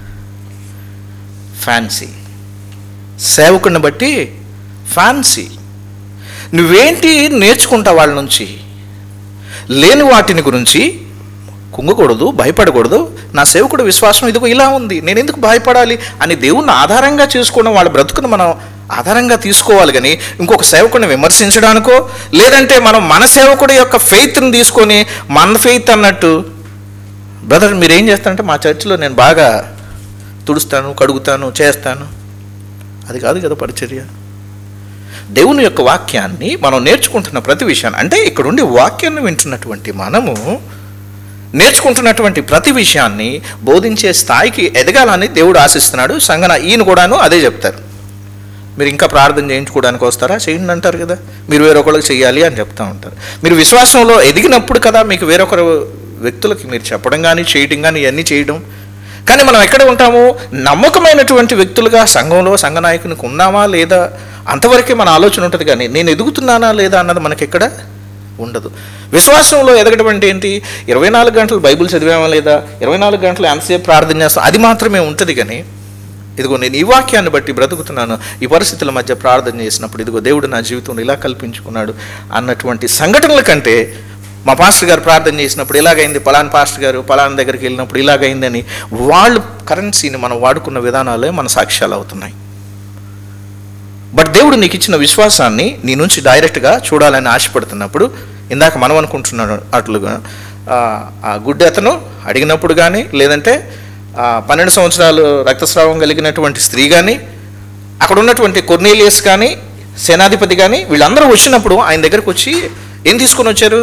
ఫ్యాన్సీ సేవకుని బట్టి ఫ్యాన్సీ నువ్వేంటి నేర్చుకుంటావు వాళ్ళ నుంచి లేని వాటిని గురించి కుంగకూడదు భయపడకూడదు నా సేవకుడు విశ్వాసం ఇదిగో ఇలా ఉంది నేను ఎందుకు భయపడాలి అని దేవుణ్ణి ఆధారంగా చేసుకోవడం వాళ్ళ బ్రతుకును మనం ఆధారంగా తీసుకోవాలి కానీ ఇంకొక సేవకుడిని విమర్శించడానికో లేదంటే మనం మన సేవకుడి యొక్క ఫెయిత్ని తీసుకొని మన ఫెయిత్ అన్నట్టు బ్రదర్ మీరు ఏం చేస్తారంటే మా చర్చిలో నేను బాగా తుడుస్తాను కడుగుతాను చేస్తాను అది కాదు కదా పరిచర్య దేవుని యొక్క వాక్యాన్ని మనం నేర్చుకుంటున్న ప్రతి విషయాన్ని అంటే ఇక్కడ ఉండి వాక్యాన్ని వింటున్నటువంటి మనము నేర్చుకుంటున్నటువంటి ప్రతి విషయాన్ని బోధించే స్థాయికి ఎదగాలని దేవుడు ఆశిస్తున్నాడు సంగన ఈయన కూడాను అదే చెప్తారు మీరు ఇంకా ప్రార్థన చేయించుకోవడానికి వస్తారా చేయండి అంటారు కదా మీరు వేరొకరికి చేయాలి అని చెప్తా ఉంటారు మీరు విశ్వాసంలో ఎదిగినప్పుడు కదా మీకు వేరొకరు వ్యక్తులకి మీరు చెప్పడం కానీ చేయడం కానీ ఇవన్నీ చేయడం కానీ మనం ఎక్కడ ఉంటాము నమ్మకమైనటువంటి వ్యక్తులుగా సంఘంలో సంఘ నాయకునికి ఉన్నామా లేదా అంతవరకే మన ఆలోచన ఉంటుంది కానీ నేను ఎదుగుతున్నానా లేదా అన్నది మనకి ఎక్కడ ఉండదు విశ్వాసంలో ఎదగడం అంటే ఏంటి ఇరవై నాలుగు గంటలు బైబిల్ చదివామా లేదా ఇరవై నాలుగు గంటలు ఎంతసేపు ప్రార్థన చేస్తాం అది మాత్రమే ఉంటుంది కానీ ఇదిగో నేను ఈ వాక్యాన్ని బట్టి బ్రతుకుతున్నాను ఈ పరిస్థితుల మధ్య ప్రార్థన చేసినప్పుడు ఇదిగో దేవుడు నా జీవితంలో ఇలా కల్పించుకున్నాడు అన్నటువంటి సంఘటనల కంటే మా పాస్టర్ గారు ప్రార్థన చేసినప్పుడు ఇలాగైంది పలాన్ పాస్టర్ గారు పలాన్ దగ్గరికి వెళ్ళినప్పుడు ఇలాగైందని వాళ్ళు కరెన్సీని మనం వాడుకున్న విధానాలే మన సాక్ష్యాలు అవుతున్నాయి బట్ దేవుడు నీకు ఇచ్చిన విశ్వాసాన్ని నీ నుంచి డైరెక్ట్గా చూడాలని ఆశపడుతున్నప్పుడు ఇందాక మనం అనుకుంటున్నాడు అట్లుగా ఆ, ఆ గుడ్డి అతను అడిగినప్పుడు కానీ లేదంటే ఆ, పన్నెండు సంవత్సరాలు రక్తస్రావం కలిగినటువంటి స్త్రీ కానీ అక్కడ ఉన్నటువంటి కొర్నేలియస్ కానీ సేనాధిపతి కానీ వీళ్ళందరూ వచ్చినప్పుడు ఆయన దగ్గరకు వచ్చి ఏం తీసుకొని వచ్చారు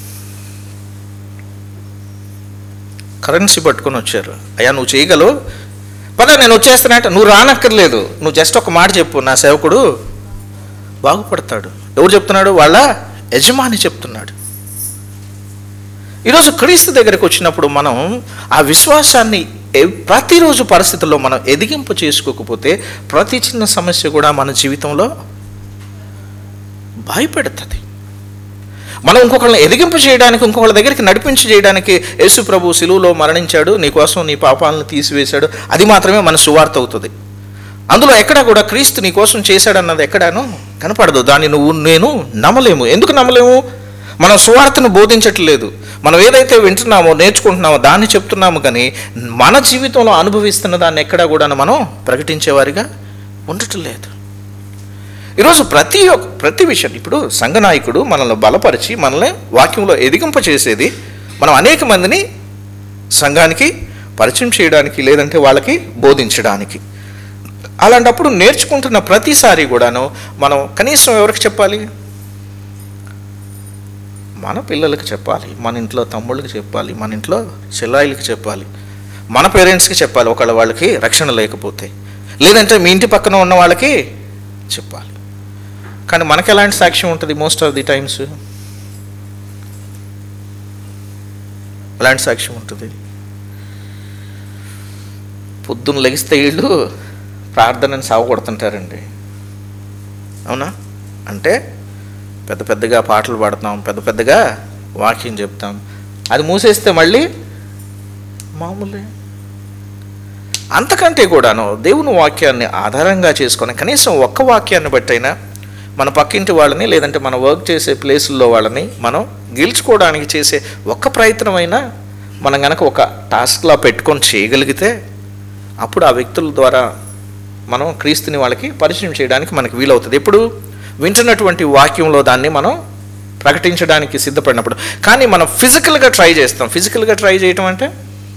కరెన్సీ పట్టుకొని వచ్చారు అయ్యా నువ్వు చేయగలవు పద నేను వచ్చేస్తానంటే నువ్వు రానక్కర్లేదు నువ్వు జస్ట్ ఒక మాట చెప్పు నా సేవకుడు బాగుపడతాడు ఎవరు చెప్తున్నాడు వాళ్ళ యజమాని చెప్తున్నాడు ఈరోజు క్రీస్తు దగ్గరికి వచ్చినప్పుడు మనం ఆ విశ్వాసాన్ని ఎ- ప్రతిరోజు పరిస్థితుల్లో మనం ఎదిగింపు చేసుకోకపోతే ప్రతి చిన్న సమస్య కూడా మన జీవితంలో భయపెడుతుంది మనం ఇంకొకళ్ళని ఎదిగింపు చేయడానికి ఇంకొకళ్ళ దగ్గరికి నడిపించి చేయడానికి యేసు ప్రభు సిలువలో మరణించాడు నీ కోసం నీ పాపాలను తీసివేశాడు అది మాత్రమే మన సువార్త అవుతుంది అందులో ఎక్కడ కూడా క్రీస్తు నీ కోసం చేశాడన్నది ఎక్కడాను కనపడదు దాన్ని నువ్వు నేను నమ్మలేము ఎందుకు నమ్మలేము మనం సువార్తను బోధించట్లేదు మనం ఏదైతే వింటున్నామో నేర్చుకుంటున్నామో దాన్ని చెప్తున్నాము కానీ మన జీవితంలో అనుభవిస్తున్న దాన్ని ఎక్కడా కూడా మనం ప్రకటించేవారిగా ఉండటం లేదు ఈరోజు ప్రతి ఒక్క ప్రతి విషయం ఇప్పుడు సంఘనాయకుడు మనల్ని బలపరిచి మనల్ని వాక్యంలో ఎదిగింప చేసేది మనం అనేక మందిని సంఘానికి పరిచయం చేయడానికి లేదంటే వాళ్ళకి బోధించడానికి అలాంటప్పుడు నేర్చుకుంటున్న ప్రతిసారి కూడాను మనం కనీసం ఎవరికి చెప్పాలి మన పిల్లలకి చెప్పాలి మన ఇంట్లో తమ్ముళ్ళకి చెప్పాలి మన ఇంట్లో చెల్లాయిలకి చెప్పాలి మన పేరెంట్స్కి చెప్పాలి ఒకళ్ళ వాళ్ళకి రక్షణ లేకపోతే లేదంటే మీ ఇంటి పక్కన ఉన్న వాళ్ళకి చెప్పాలి కానీ మనకి ఎలాంటి సాక్ష్యం ఉంటుంది మోస్ట్ ఆఫ్ ది టైమ్స్ ఎలాంటి సాక్ష్యం ఉంటుంది పొద్దున్న లెగిస్తే వీళ్ళు ప్రార్థనని సావగొడుతుంటారండి అవునా అంటే పెద్ద పెద్దగా పాటలు పాడతాం పెద్ద పెద్దగా వాక్యం చెప్తాం అది మూసేస్తే మళ్ళీ మామూలే అంతకంటే కూడాను దేవుని వాక్యాన్ని ఆధారంగా చేసుకొని కనీసం ఒక్క వాక్యాన్ని బట్టైనా మన పక్కింటి వాళ్ళని లేదంటే మన వర్క్ చేసే ప్లేసుల్లో వాళ్ళని మనం గెలుచుకోవడానికి చేసే ఒక్క ప్రయత్నమైనా మనం గనక ఒక టాస్క్లా పెట్టుకొని చేయగలిగితే అప్పుడు ఆ వ్యక్తుల ద్వారా మనం క్రీస్తుని వాళ్ళకి పరిచయం చేయడానికి మనకి వీలవుతుంది ఎప్పుడు వింటున్నటువంటి వాక్యంలో దాన్ని మనం ప్రకటించడానికి సిద్ధపడినప్పుడు కానీ మనం ఫిజికల్గా ట్రై చేస్తాం ఫిజికల్గా ట్రై చేయటం అంటే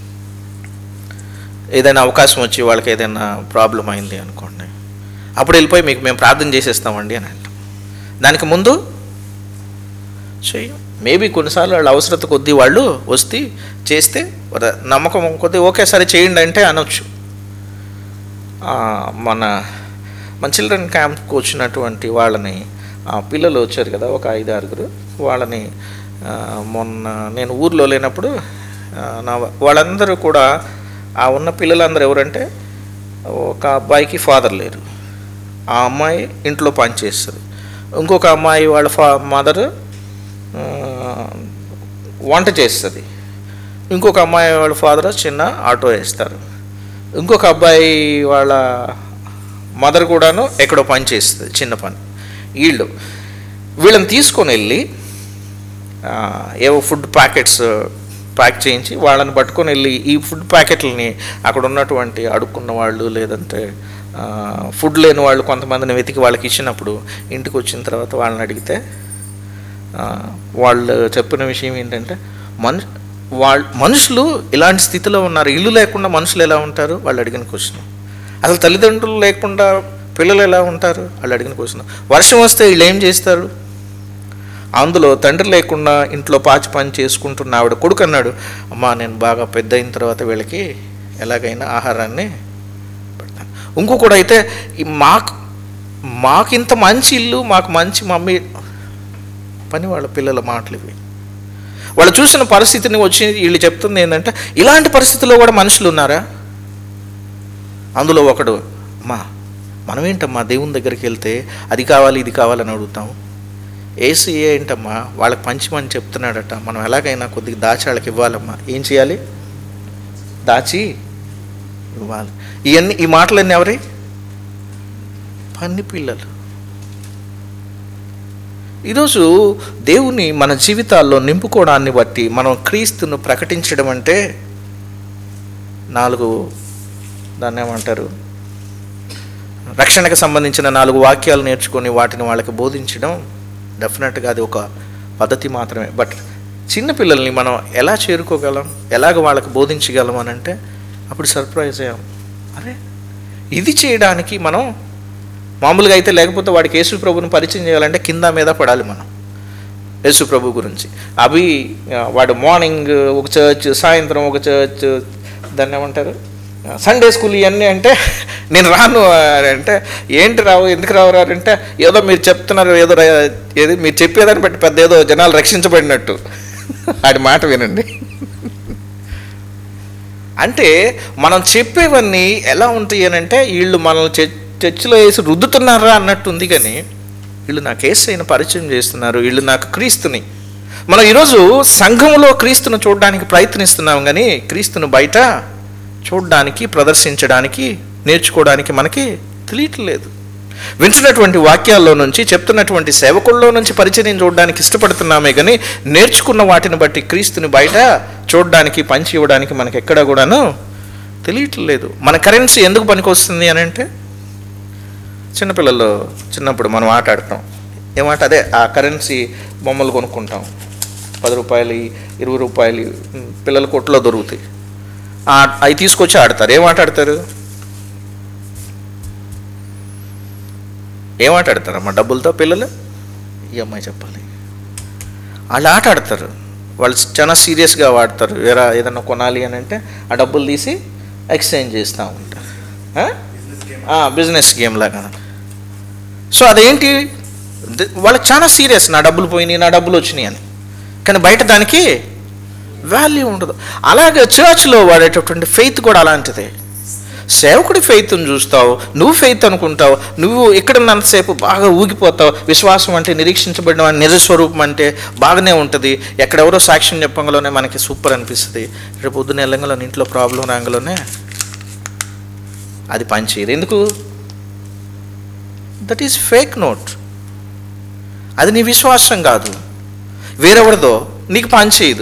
ఏదైనా అవకాశం వచ్చి వాళ్ళకి ఏదైనా ప్రాబ్లం అయింది అనుకోండి అప్పుడు వెళ్ళిపోయి మీకు మేము ప్రార్థన చేసేస్తామండి అని అంటాం దానికి ముందు చెయ్యం మేబీ కొన్నిసార్లు వాళ్ళ అవసరత కొద్దీ వాళ్ళు వస్తే చేస్తే వాళ్ళ నమ్మకం కొద్దీ ఓకే సరే చేయండి అంటే అనొచ్చు ఆ, మన మన చిల్డ్రన్ క్యాంప్కి వచ్చినటువంటి వాళ్ళని ఆ, పిల్లలు వచ్చారు కదా ఒక ఐదు ఆరుగురు వాళ్ళని ఆ, మొన్న నేను ఊర్లో లేనప్పుడు ఆ, నా వాళ్ళందరూ కూడా ఆ ఉన్న పిల్లలందరూ ఎవరంటే ఒక అబ్బాయికి ఫాదర్ లేరు ఆ అమ్మాయి ఇంట్లో పని చేస్తుంది ఇంకొక అమ్మాయి వాళ్ళ ఫా మదర్ వంట చేస్తుంది ఇంకొక అమ్మాయి వాళ్ళ ఫాదర్ చిన్న ఆటో వేస్తారు ఇంకొక అబ్బాయి వాళ్ళ మదర్ కూడాను ఎక్కడో పని చేస్తుంది చిన్న పని వీళ్ళు వీళ్ళని తీసుకొని వెళ్ళి ఆ, ఏవో ఫుడ్ ప్యాకెట్స్ ప్యాక్ చేయించి వాళ్ళని పట్టుకొని వెళ్ళి ఈ ఫుడ్ ప్యాకెట్లని అక్కడ ఉన్నటువంటి అడుక్కున్న వాళ్ళు లేదంటే ఆ, ఫుడ్ లేని వాళ్ళు కొంతమందిని వెతికి వాళ్ళకి ఇచ్చినప్పుడు ఇంటికి వచ్చిన తర్వాత వాళ్ళని అడిగితే ఆ, వాళ్ళు చెప్పిన విషయం ఏంటంటే మను వాళ్ళ మనుషులు ఇలాంటి స్థితిలో ఉన్నారు ఇల్లు లేకుండా మనుషులు ఎలా ఉంటారు వాళ్ళు అడిగిన క్వశ్చన్ అసలు తల్లిదండ్రులు లేకుండా పిల్లలు ఎలా ఉంటారు వాళ్ళు అడిగిన క్వశ్చన్ వర్షం వస్తే వీళ్ళు ఏం చేస్తారు అందులో తండ్రి లేకుండా ఇంట్లో పాచి పని చేసుకుంటున్న ఆవిడ కొడుకు అన్నాడు అమ్మా నేను బాగా పెద్ద అయిన తర్వాత వీళ్ళకి ఎలాగైనా ఆహారాన్ని పెడతాను ఇంకొకడు అయితే ఈ మాకు మాకు ఇంత మంచి ఇల్లు మాకు మంచి మమ్మీ పని వాళ్ళ పిల్లల మాటలు ఇవి వాళ్ళు చూసిన పరిస్థితిని వచ్చి వీళ్ళు చెప్తుంది ఏంటంటే ఇలాంటి పరిస్థితుల్లో కూడా మనుషులు ఉన్నారా అందులో ఒకడు అమ్మా మనం ఏంటమ్మా దేవుని దగ్గరికి వెళ్తే అది కావాలి ఇది కావాలని అడుగుతాం ఏసీ ఏంటమ్మా వాళ్ళకి పంచమని చెప్తున్నాడట మనం ఎలాగైనా కొద్దిగా దాచి వాళ్ళకి ఇవ్వాలమ్మా ఏం చేయాలి దాచి ఇవ్వాలి ఇవన్నీ ఈ మాటలన్నీ ఎవరి పన్ని పిల్లలు ఈరోజు దేవుని మన జీవితాల్లో నింపుకోవడాన్ని బట్టి మనం క్రీస్తును ప్రకటించడం అంటే నాలుగు దాన్ని ఏమంటారు రక్షణకు సంబంధించిన నాలుగు వాక్యాలు నేర్చుకొని వాటిని వాళ్ళకి బోధించడం డెఫినెట్గా అది ఒక పద్ధతి మాత్రమే బట్ చిన్నపిల్లల్ని మనం ఎలా చేరుకోగలం ఎలాగ వాళ్ళకి బోధించగలం అని అంటే అప్పుడు సర్ప్రైజ్ అయ్యాం అరే ఇది చేయడానికి మనం మామూలుగా అయితే లేకపోతే వాడికి యేసు ప్రభుని పరిచయం చేయాలంటే కింద మీద పడాలి మనం యేసు ప్రభు గురించి అవి ఆ, వాడు మార్నింగ్ ఒక చర్చ్ సాయంత్రం ఒక చర్చ్ దాన్ని ఏమంటారు సండే స్కూల్ ఇవన్నీ అంటే నేను రాను అని అంటే ఏంటి రావు ఎందుకు రావు రారు అంటే ఏదో మీరు చెప్తున్నారు ఏదో ర- ఏది మీరు చెప్పేదాన్ని బట్టి పెద్ద ఏదో జనాలు రక్షించబడినట్టు ఆడి మాట వినండి అంటే మనం చెప్పేవన్నీ ఎలా ఉంటాయి అని అంటే వీళ్ళు మనల్ని చర్చ్ చర్చిలో వేసి రుద్దుతున్నారా అన్నట్టు ఉంది కానీ వీళ్ళు నాకు ఏసైన పరిచయం చేస్తున్నారు వీళ్ళు నాకు క్రీస్తుని మనం ఈరోజు సంఘంలో క్రీస్తును చూడడానికి ప్రయత్నిస్తున్నాం కానీ క్రీస్తును బయట చూడడానికి ప్రదర్శించడానికి నేర్చుకోవడానికి మనకి తెలియట్లేదు వింటున్నటువంటి వాక్యాల్లో నుంచి చెప్తున్నటువంటి సేవకుల్లో నుంచి పరిచయం చూడడానికి ఇష్టపడుతున్నామే కానీ నేర్చుకున్న వాటిని బట్టి క్రీస్తుని బయట చూడడానికి పంచి ఇవ్వడానికి మనకి ఎక్కడా కూడాను తెలియట్లేదు మన కరెన్సీ ఎందుకు పనికొస్తుంది అని అంటే చిన్నపిల్లలు చిన్నప్పుడు మనం ఆట ఆడతాం ఏమాట అదే ఆ కరెన్సీ బొమ్మలు కొనుక్కుంటాం పది రూపాయలు ఇరవై రూపాయలు ఉమ్, పిల్లల కొట్లో దొరుకుతాయి ఆ- అవి తీసుకొచ్చి ఆడతారు ఏం ఆట ఆడతారు ఏం ఆట ఆడతారమ్మా డబ్బులతో పిల్లలు ఈ అమ్మాయి చెప్పాలి వాళ్ళు ఆట ఆడతారు వాళ్ళు చాలా సీరియస్గా వాడతారు వేరే ఏదైనా కొనాలి అని అంటే ఆ డబ్బులు తీసి ఎక్స్చేంజ్ చేస్తూ ఉంటారు ఆ? ఆ, బిజినెస్ గేమ్ లాగా సో అదేంటి ద- వాళ్ళకి చాలా సీరియస్ నా డబ్బులు పోయినాయి నా డబ్బులు వచ్చినాయి అని కానీ బయట దానికి వాల్యూ ఉండదు అలాగే చర్చ్లో వాడేటటువంటి ఫెయిత్ కూడా అలాంటిదే సేవకుడి ఫెయిత్ని చూస్తావు నువ్వు ఫెయిత్ అనుకుంటావు నువ్వు ఎక్కడున్నంతసేపు బాగా ఊగిపోతావు విశ్వాసం అంటే నిరీక్షించబడిన వాడి నిజస్వరూపం అంటే బాగానే ఉంటుంది ఎక్కడెవరో సాక్ష్యం చెప్పంగలోనే మనకి సూపర్ అనిపిస్తుంది రేపు పొద్దున్న వెళ్ళంగలోనే ఇంట్లో ప్రాబ్లం రాగలోనే అది పనిచేయదు ఎందుకు దట్ ఈస్ ఫేక్ నోట్ అది నీ విశ్వాసం కాదు వేరెవరిదో నీకు పనిచేయదు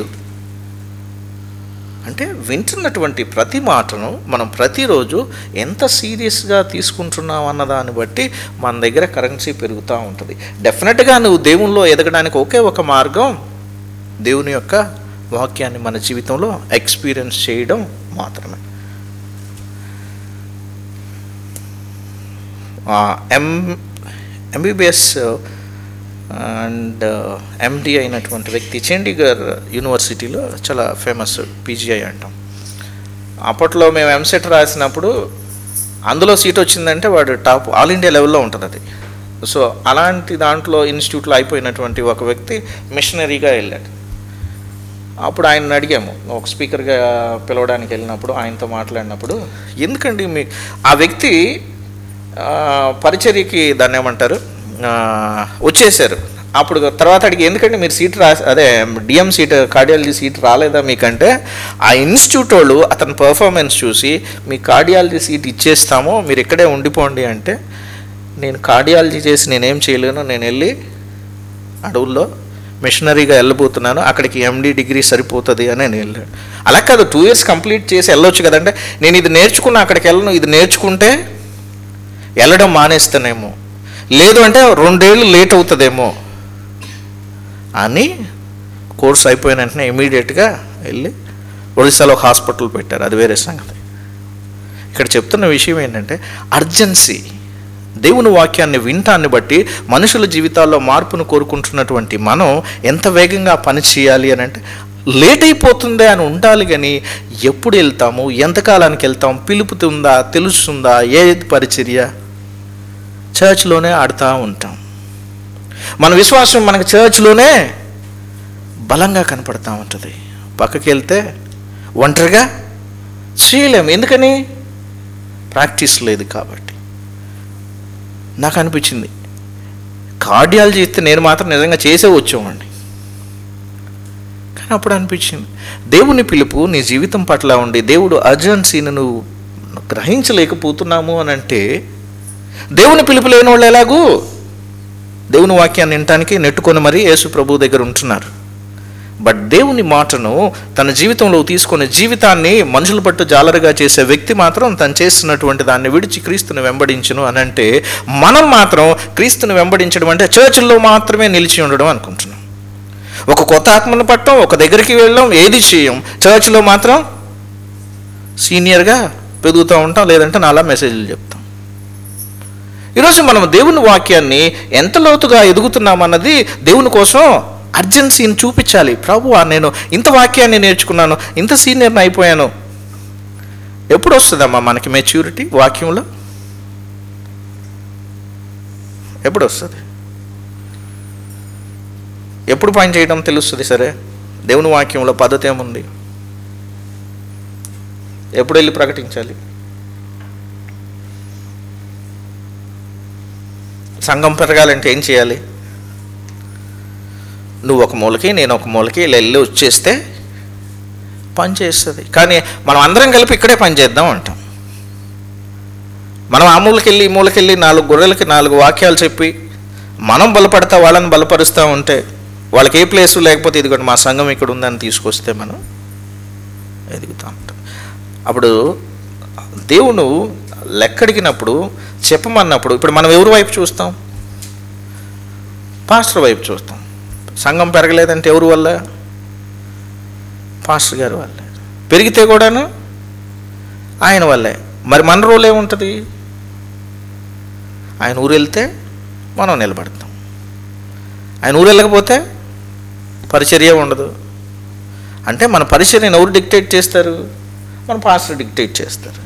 అంటే వింటున్నటువంటి ప్రతి మాటను మనం ప్రతిరోజు ఎంత సీరియస్గా తీసుకుంటున్నాం అన్న దాన్ని బట్టి మన దగ్గర కరెన్సీ పెరుగుతూ ఉంటుంది డెఫినెట్గా నువ్వు దేవునిలో ఎదగడానికి ఒకే ఒక మార్గం దేవుని యొక్క వాక్యాన్ని మన జీవితంలో ఎక్స్పీరియన్స్ చేయడం మాత్రమే ఎం ఎంబీబీఎస్ అండ్ ఎండి అయినటువంటి వ్యక్తి చండీగఢ్ యూనివర్సిటీలో చాలా ఫేమస్ పీజీఐ అంటాం అప్పట్లో మేము ఎంసెట్ రాసినప్పుడు అందులో సీట్ వచ్చిందంటే వాడు టాప్ ఆల్ ఇండియా లెవెల్లో ఉంటుంది అది సో అలాంటి దాంట్లో ఇన్స్టిట్యూట్లో అయిపోయినటువంటి ఒక వ్యక్తి మిషనరీగా వెళ్ళాడు అప్పుడు ఆయన అడిగాము ఒక స్పీకర్గా పిలవడానికి వెళ్ళినప్పుడు ఆయనతో మాట్లాడినప్పుడు ఎందుకండి మీ ఆ వ్యక్తి ఆ, పరిచర్యకి దాన్ని ఏమంటారు ఆ, వచ్చేసారు అప్పుడు తర్వాత అడిగి ఎందుకంటే మీరు సీట్ రా అదే డిఎం సీట్ కార్డియాలజీ సీట్ రాలేదా మీకంటే ఆ ఇన్స్టిట్యూట్ వాళ్ళు అతని పర్ఫార్మెన్స్ చూసి మీ కార్డియాలజీ సీట్ ఇచ్చేస్తాము మీరు ఇక్కడే ఉండిపోండి అంటే నేను కార్డియాలజీ చేసి నేనేం చేయలేను నేను వెళ్ళి అడవుల్లో మిషనరీగా వెళ్ళబోతున్నాను అక్కడికి ఎండి డిగ్రీ సరిపోతుంది అని నేను వెళ్ళాను అలా కాదు టూ ఇయర్స్ కంప్లీట్ చేసి వెళ్ళొచ్చు కదంటే నేను ఇది నేర్చుకున్న అక్కడికి వెళ్ళను ఇది నేర్చుకుంటే వెళ్ళడం మానేస్తానేమో లేదు అంటే రెండేళ్ళు లేట్ అవుతుందేమో అని కోర్స్ అయిపోయిన వెంటనే ఇమీడియట్గా వెళ్ళి ఒడిశాలో ఒక హాస్పిటల్ పెట్టారు అది వేరే సంగతి ఇక్కడ చెప్తున్న విషయం ఏంటంటే అర్జెన్సీ దేవుని వాక్యాన్ని వింటాన్ని బట్టి మనుషుల జీవితాల్లో మార్పును కోరుకుంటున్నటువంటి మనం ఎంత వేగంగా పని చేయాలి అని అంటే లేట్ అయిపోతుందే అని ఉండాలి కానీ ఎప్పుడు వెళ్తాము ఎంతకాలానికి వెళ్తాం పిలుపుతుందా తెలుస్తుందా ఏది పరిచర్య చర్చ్లోనే ఆడుతూ ఉంటాం మన విశ్వాసం మనకు చర్చ్లోనే బలంగా కనపడతా ఉంటుంది పక్కకి వెళ్తే ఒంటరిగా చేయలేము ఎందుకని ప్రాక్టీస్ లేదు కాబట్టి నాకు అనిపించింది కార్డియాలజీ ఇస్తే నేను మాత్రం నిజంగా చేసే వచ్చేవాడిని కానీ అప్పుడు అనిపించింది దేవుని పిలుపు నీ జీవితం పట్ల ఉండి దేవుడు అర్జెన్సీని నువ్వు గ్రహించలేకపోతున్నాము అని అంటే దేవుని పిలుపు లేని వాళ్ళు ఎలాగూ దేవుని వాక్యాన్ని వినటానికి నెట్టుకొని మరీ యేసు ప్రభు దగ్గర ఉంటున్నారు బట్ దేవుని మాటను తన జీవితంలో తీసుకునే జీవితాన్ని మనుషుల పట్టు జాలరుగా చేసే వ్యక్తి మాత్రం తను చేస్తున్నటువంటి దాన్ని విడిచి క్రీస్తుని వెంబడించును అని అంటే మనం మాత్రం క్రీస్తుని వెంబడించడం అంటే చర్చిల్లో మాత్రమే నిలిచి ఉండడం అనుకుంటున్నాం ఒక కొత్త ఆత్మను పట్టం ఒక దగ్గరికి వెళ్ళడం ఏది చేయం చర్చ్లో మాత్రం సీనియర్గా పెరుగుతూ ఉంటాం లేదంటే నాలా మెసేజ్లు చెప్తాం ఈరోజు మనం దేవుని వాక్యాన్ని ఎంత లోతుగా ఎదుగుతున్నామన్నది దేవుని కోసం అర్జెన్సీని చూపించాలి ప్రభు నేను ఇంత వాక్యాన్ని నేర్చుకున్నాను ఇంత సీనియర్ని అయిపోయాను ఎప్పుడు వస్తుందమ్మా మనకి మెచ్యూరిటీ వాక్యంలో ఎప్పుడు వస్తుంది ఎప్పుడు పని చేయడం తెలుస్తుంది సరే దేవుని వాక్యంలో పద్ధతి ఏముంది ఎప్పుడు వెళ్ళి ప్రకటించాలి సంఘం పెరగాలంటే ఏం చేయాలి నువ్వు ఒక మూలకి నేను ఒక మూలకి ఇలా వెళ్ళి వచ్చేస్తే పని చేస్తుంది కానీ మనం అందరం కలిపి ఇక్కడే పని చేద్దాం అంటాం మనం ఆ మూలకెళ్ళి ఈ మూలకెళ్ళి నాలుగు గొర్రెలకి నాలుగు వాక్యాలు చెప్పి మనం బలపడతా వాళ్ళని బలపరుస్తూ ఉంటే వాళ్ళకి ఏ ప్లేస్ లేకపోతే ఇదిగోండి మా సంఘం ఇక్కడ ఉందని తీసుకొస్తే మనం ఎదుగుతూ ఉంటాం అప్పుడు దేవుడు లెక్కడిగినప్పుడు చెప్పమన్నప్పుడు ఇప్పుడు మనం ఎవరి వైపు చూస్తాం పాస్టర్ వైపు చూస్తాం సంఘం పెరగలేదంటే ఎవరి వల్ల పాస్టర్ గారి వల్లే పెరిగితే కూడాను ఆయన వల్లే మరి మన రోల్ ఏముంటుంది ఆయన ఊరు వెళ్తే మనం నిలబడతాం ఆయన ఊరు వెళ్ళకపోతే పరిచర్య ఉండదు అంటే మన పరిచర్యను ఎవరు డిక్టేట్ చేస్తారు మన పాస్టర్ డిక్టేట్ చేస్తారు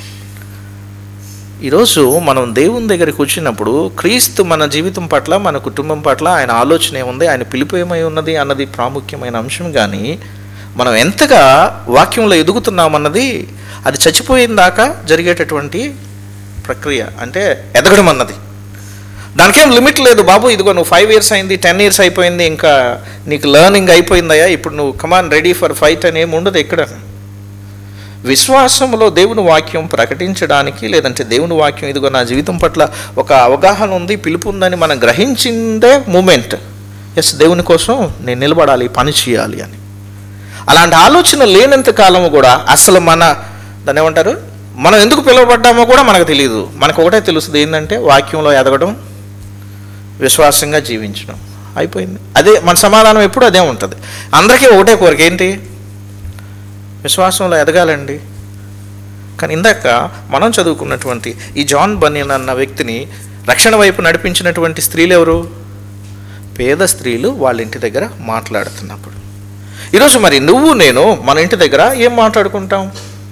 ఈరోజు మనం దేవుని దగ్గరికి వచ్చినప్పుడు క్రీస్తు మన జీవితం పట్ల మన కుటుంబం పట్ల ఆయన ఆలోచన ఏముంది ఆయన పిలుపు ఏమై ఉన్నది అన్నది ప్రాముఖ్యమైన అంశం కానీ మనం ఎంతగా వాక్యంలో ఎదుగుతున్నామన్నది అది చచ్చిపోయిన దాకా జరిగేటటువంటి ప్రక్రియ అంటే ఎదగడం అన్నది దానికేం లిమిట్ లేదు బాబు ఇదిగో నువ్వు ఫైవ్ ఇయర్స్ అయింది టెన్ ఇయర్స్ అయిపోయింది ఇంకా నీకు లెర్నింగ్ అయిపోయిందయ్యా ఇప్పుడు నువ్వు కమాన్ రెడీ ఫర్ ఫైట్ అని ఏమి ఉండదు ఇక్కడ విశ్వాసంలో దేవుని వాక్యం ప్రకటించడానికి లేదంటే దేవుని వాక్యం ఇదిగో నా జీవితం పట్ల ఒక అవగాహన ఉంది పిలుపు ఉందని మనం గ్రహించిందే మూమెంట్ ఎస్ దేవుని కోసం నేను నిలబడాలి పని చేయాలి అని అలాంటి ఆలోచన లేనంత కాలము కూడా అసలు మన దాన్ని ఏమంటారు మనం ఎందుకు పిలువబడ్డామో కూడా మనకు తెలియదు మనకు ఒకటే తెలుస్తుంది ఏంటంటే వాక్యంలో ఎదగడం విశ్వాసంగా జీవించడం అయిపోయింది అదే మన సమాధానం ఎప్పుడు అదే ఉంటుంది అందరికీ ఒకటే కోరిక ఏంటి విశ్వాసంలో ఎదగాలండి కానీ ఇందాక మనం చదువుకున్నటువంటి ఈ జాన్ బనియన్ అన్న వ్యక్తిని రక్షణ వైపు నడిపించినటువంటి స్త్రీలు ఎవరు పేద స్త్రీలు వాళ్ళ ఇంటి దగ్గర మాట్లాడుతున్నప్పుడు ఈరోజు మరి నువ్వు నేను మన ఇంటి దగ్గర ఏం మాట్లాడుకుంటాం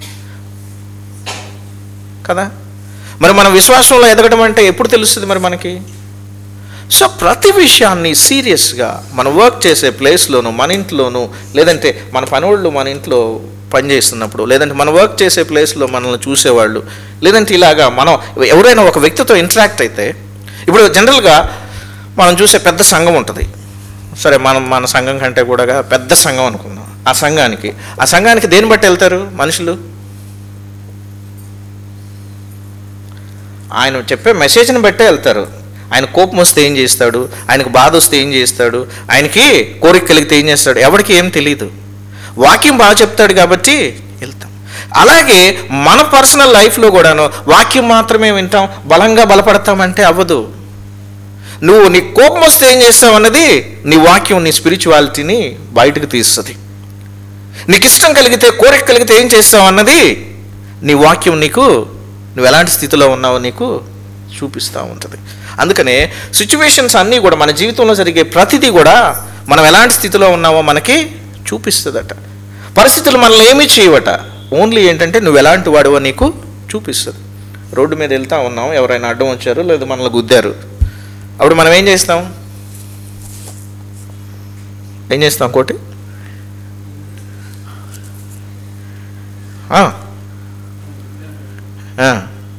కదా మరి మన విశ్వాసంలో ఎదగడం అంటే ఎప్పుడు తెలుస్తుంది మరి మనకి సో ప్రతి విషయాన్ని సీరియస్గా మన వర్క్ చేసే ప్లేస్లోను మన ఇంట్లోనూ లేదంటే మన పనివాళ్ళు మన ఇంట్లో పనిచేస్తున్నప్పుడు లేదంటే మన వర్క్ చేసే ప్లేస్లో మనల్ని చూసేవాళ్ళు లేదంటే ఇలాగా మనం ఎవరైనా ఒక వ్యక్తితో ఇంటరాక్ట్ అయితే ఇప్పుడు జనరల్గా మనం చూసే పెద్ద సంఘం ఉంటుంది సరే మనం మన సంఘం కంటే కూడా పెద్ద సంఘం అనుకుందాం ఆ సంఘానికి ఆ సంఘానికి దేని బట్టి వెళ్తారు మనుషులు ఆయన చెప్పే మెసేజ్ని బట్టే వెళ్తారు ఆయన కోపం వస్తే ఏం చేస్తాడు ఆయనకు బాధ వస్తే ఏం చేస్తాడు ఆయనకి కోరిక కలిగితే ఏం చేస్తాడు ఎవరికి ఏం తెలియదు వాక్యం బాగా చెప్తాడు కాబట్టి వెళ్తాం అలాగే మన పర్సనల్ లైఫ్లో కూడాను వాక్యం మాత్రమే వింటాం బలంగా బలపడతామంటే అవ్వదు నువ్వు నీ కోపం వస్తే ఏం చేస్తావు అన్నది నీ వాక్యం నీ స్పిరిచువాలిటీని బయటకు తీస్తుంది నీకు ఇష్టం కలిగితే కోరిక కలిగితే ఏం చేస్తావు అన్నది నీ వాక్యం నీకు నువ్వు ఎలాంటి స్థితిలో ఉన్నావో నీకు చూపిస్తూ ఉంటుంది అందుకనే సిచ్యువేషన్స్ అన్నీ కూడా మన జీవితంలో జరిగే ప్రతిదీ కూడా మనం ఎలాంటి స్థితిలో ఉన్నామో మనకి చూపిస్తుందట పరిస్థితులు మనల్ని ఏమీ చేయవట ఓన్లీ ఏంటంటే నువ్వు ఎలాంటి వాడివో నీకు చూపిస్తుంది రోడ్డు మీద వెళ్తా ఉన్నాం ఎవరైనా అడ్డం వచ్చారు లేదా మనల్ని గుద్దారు అప్పుడు మనం ఏం చేస్తాం ఏం చేస్తాం కోటి ఆ. ఆ.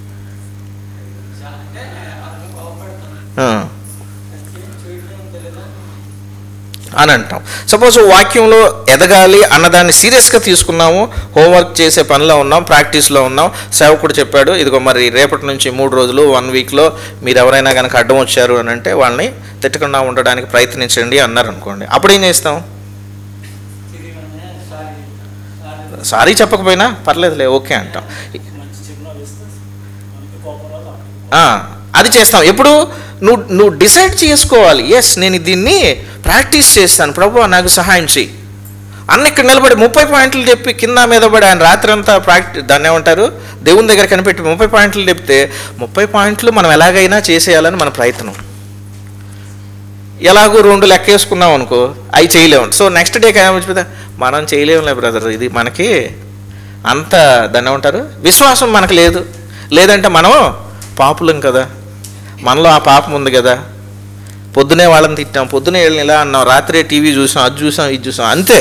అంటే అతను కోపడతాను ఆ. ఏం చేయడం తెలియదా అని అంటాం సపోజ్ వాక్యంలో ఎదగాలి అన్నదాన్ని సీరియస్గా తీసుకున్నాము హోంవర్క్ చేసే పనిలో ఉన్నాం ప్రాక్టీస్లో ఉన్నాం సేవకుడు చెప్పాడు ఇదిగో మరి రేపటి నుంచి మూడు రోజులు వన్ వీక్లో మీరు ఎవరైనా కనుక అడ్డం వచ్చారు అని అంటే వాళ్ళని తిట్టకుండా ఉండడానికి ప్రయత్నించండి అన్నారు అనుకోండి అప్పుడు ఏం చేస్తాం తిరిగి సారీ సారీ సారీ చెప్పకపోయినా పర్లేదులే ఓకే అంటాం మంచి చిరునవ్వు ఇస్తే మనకి కోపం రాదు అప్పటికి ఆ, అది చేస్తాం ఎప్పుడు నువ్వు నువ్వు డిసైడ్ చేసుకోవాలి ఎస్ నేను దీన్ని ప్రాక్టీస్ చేస్తాను ప్రభు నాకు సహాయం చేయి అన్న ఇక్కడ నిలబడి ముప్పై పాయింట్లు చెప్పి కింద మీద పడి ఆయన రాత్రి అంతా ప్రాక్టీ దాన్ని ఏమంటారు దేవుని దగ్గర కనిపెట్టి ముప్పై పాయింట్లు చెప్తే ముప్పై పాయింట్లు మనం ఎలాగైనా చేసేయాలని మన ప్రయత్నం ఎలాగో రెండు లెక్క వేసుకున్నాం అనుకో అవి చేయలేము సో నెక్స్ట్ డే ఏమొచ్చిపోతే మనం చేయలేములే బ్రదర్ ఇది మనకి అంత దాన్ని ఏమంటారు విశ్వాసం మనకు లేదు లేదంటే మనం పాపులం కదా మనలో ఆ పాపం ఉంది కదా పొద్దునే వాళ్ళని తిట్టాం పొద్దునే వీళ్ళని ఇలా అన్నాం రాత్రే టీవీ చూసాం అది చూసాం ఇది చూసాం అంతే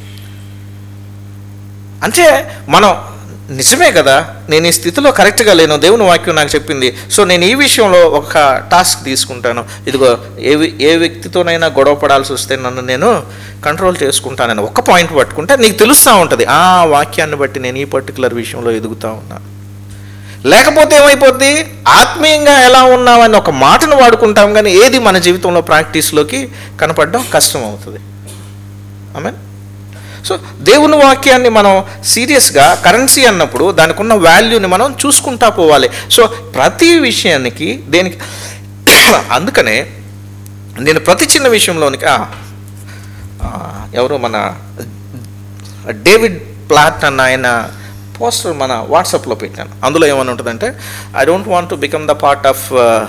అంటే మనం నిజమే కదా నేను ఈ స్థితిలో కరెక్ట్గా లేను దేవుని వాక్యం నాకు చెప్పింది సో నేను ఈ విషయంలో ఒక టాస్క్ తీసుకుంటాను ఇదిగో ఏ వి- ఏ వ్యక్తితోనైనా గొడవ పడాల్సి వస్తే నన్ను నేను కంట్రోల్ చేసుకుంటానని ఒక పాయింట్ పట్టుకుంటే నీకు తెలుస్తూ ఉంటుంది ఆ వాక్యాన్ని బట్టి నేను ఈ పర్టికులర్ విషయంలో ఎదుగుతూ ఉన్నా లేకపోతే ఏమైపోద్ది ఆత్మీయంగా ఎలా ఉన్నామని ఒక మాటను వాడుకుంటాం కానీ ఏది మన జీవితంలో ప్రాక్టీస్లోకి కనపడడం కష్టం అవుతుంది ఆమె సో దేవుని వాక్యాన్ని మనం సీరియస్గా కరెన్సీ అన్నప్పుడు దానికి ఉన్న వాల్యూని మనం చూసుకుంటా పోవాలి సో ప్రతి విషయానికి దేనికి అందుకనే నేను ప్రతి చిన్న విషయంలోనికి ఆ, ఆ, ఎవరు మన డేవిడ్ ప్లాట్ అన్న ఆయన పోస్టర్ మన వాట్సాప్లో పెట్టాను అందులో ఏమని ఉంటుందంటే I don't want to become the part of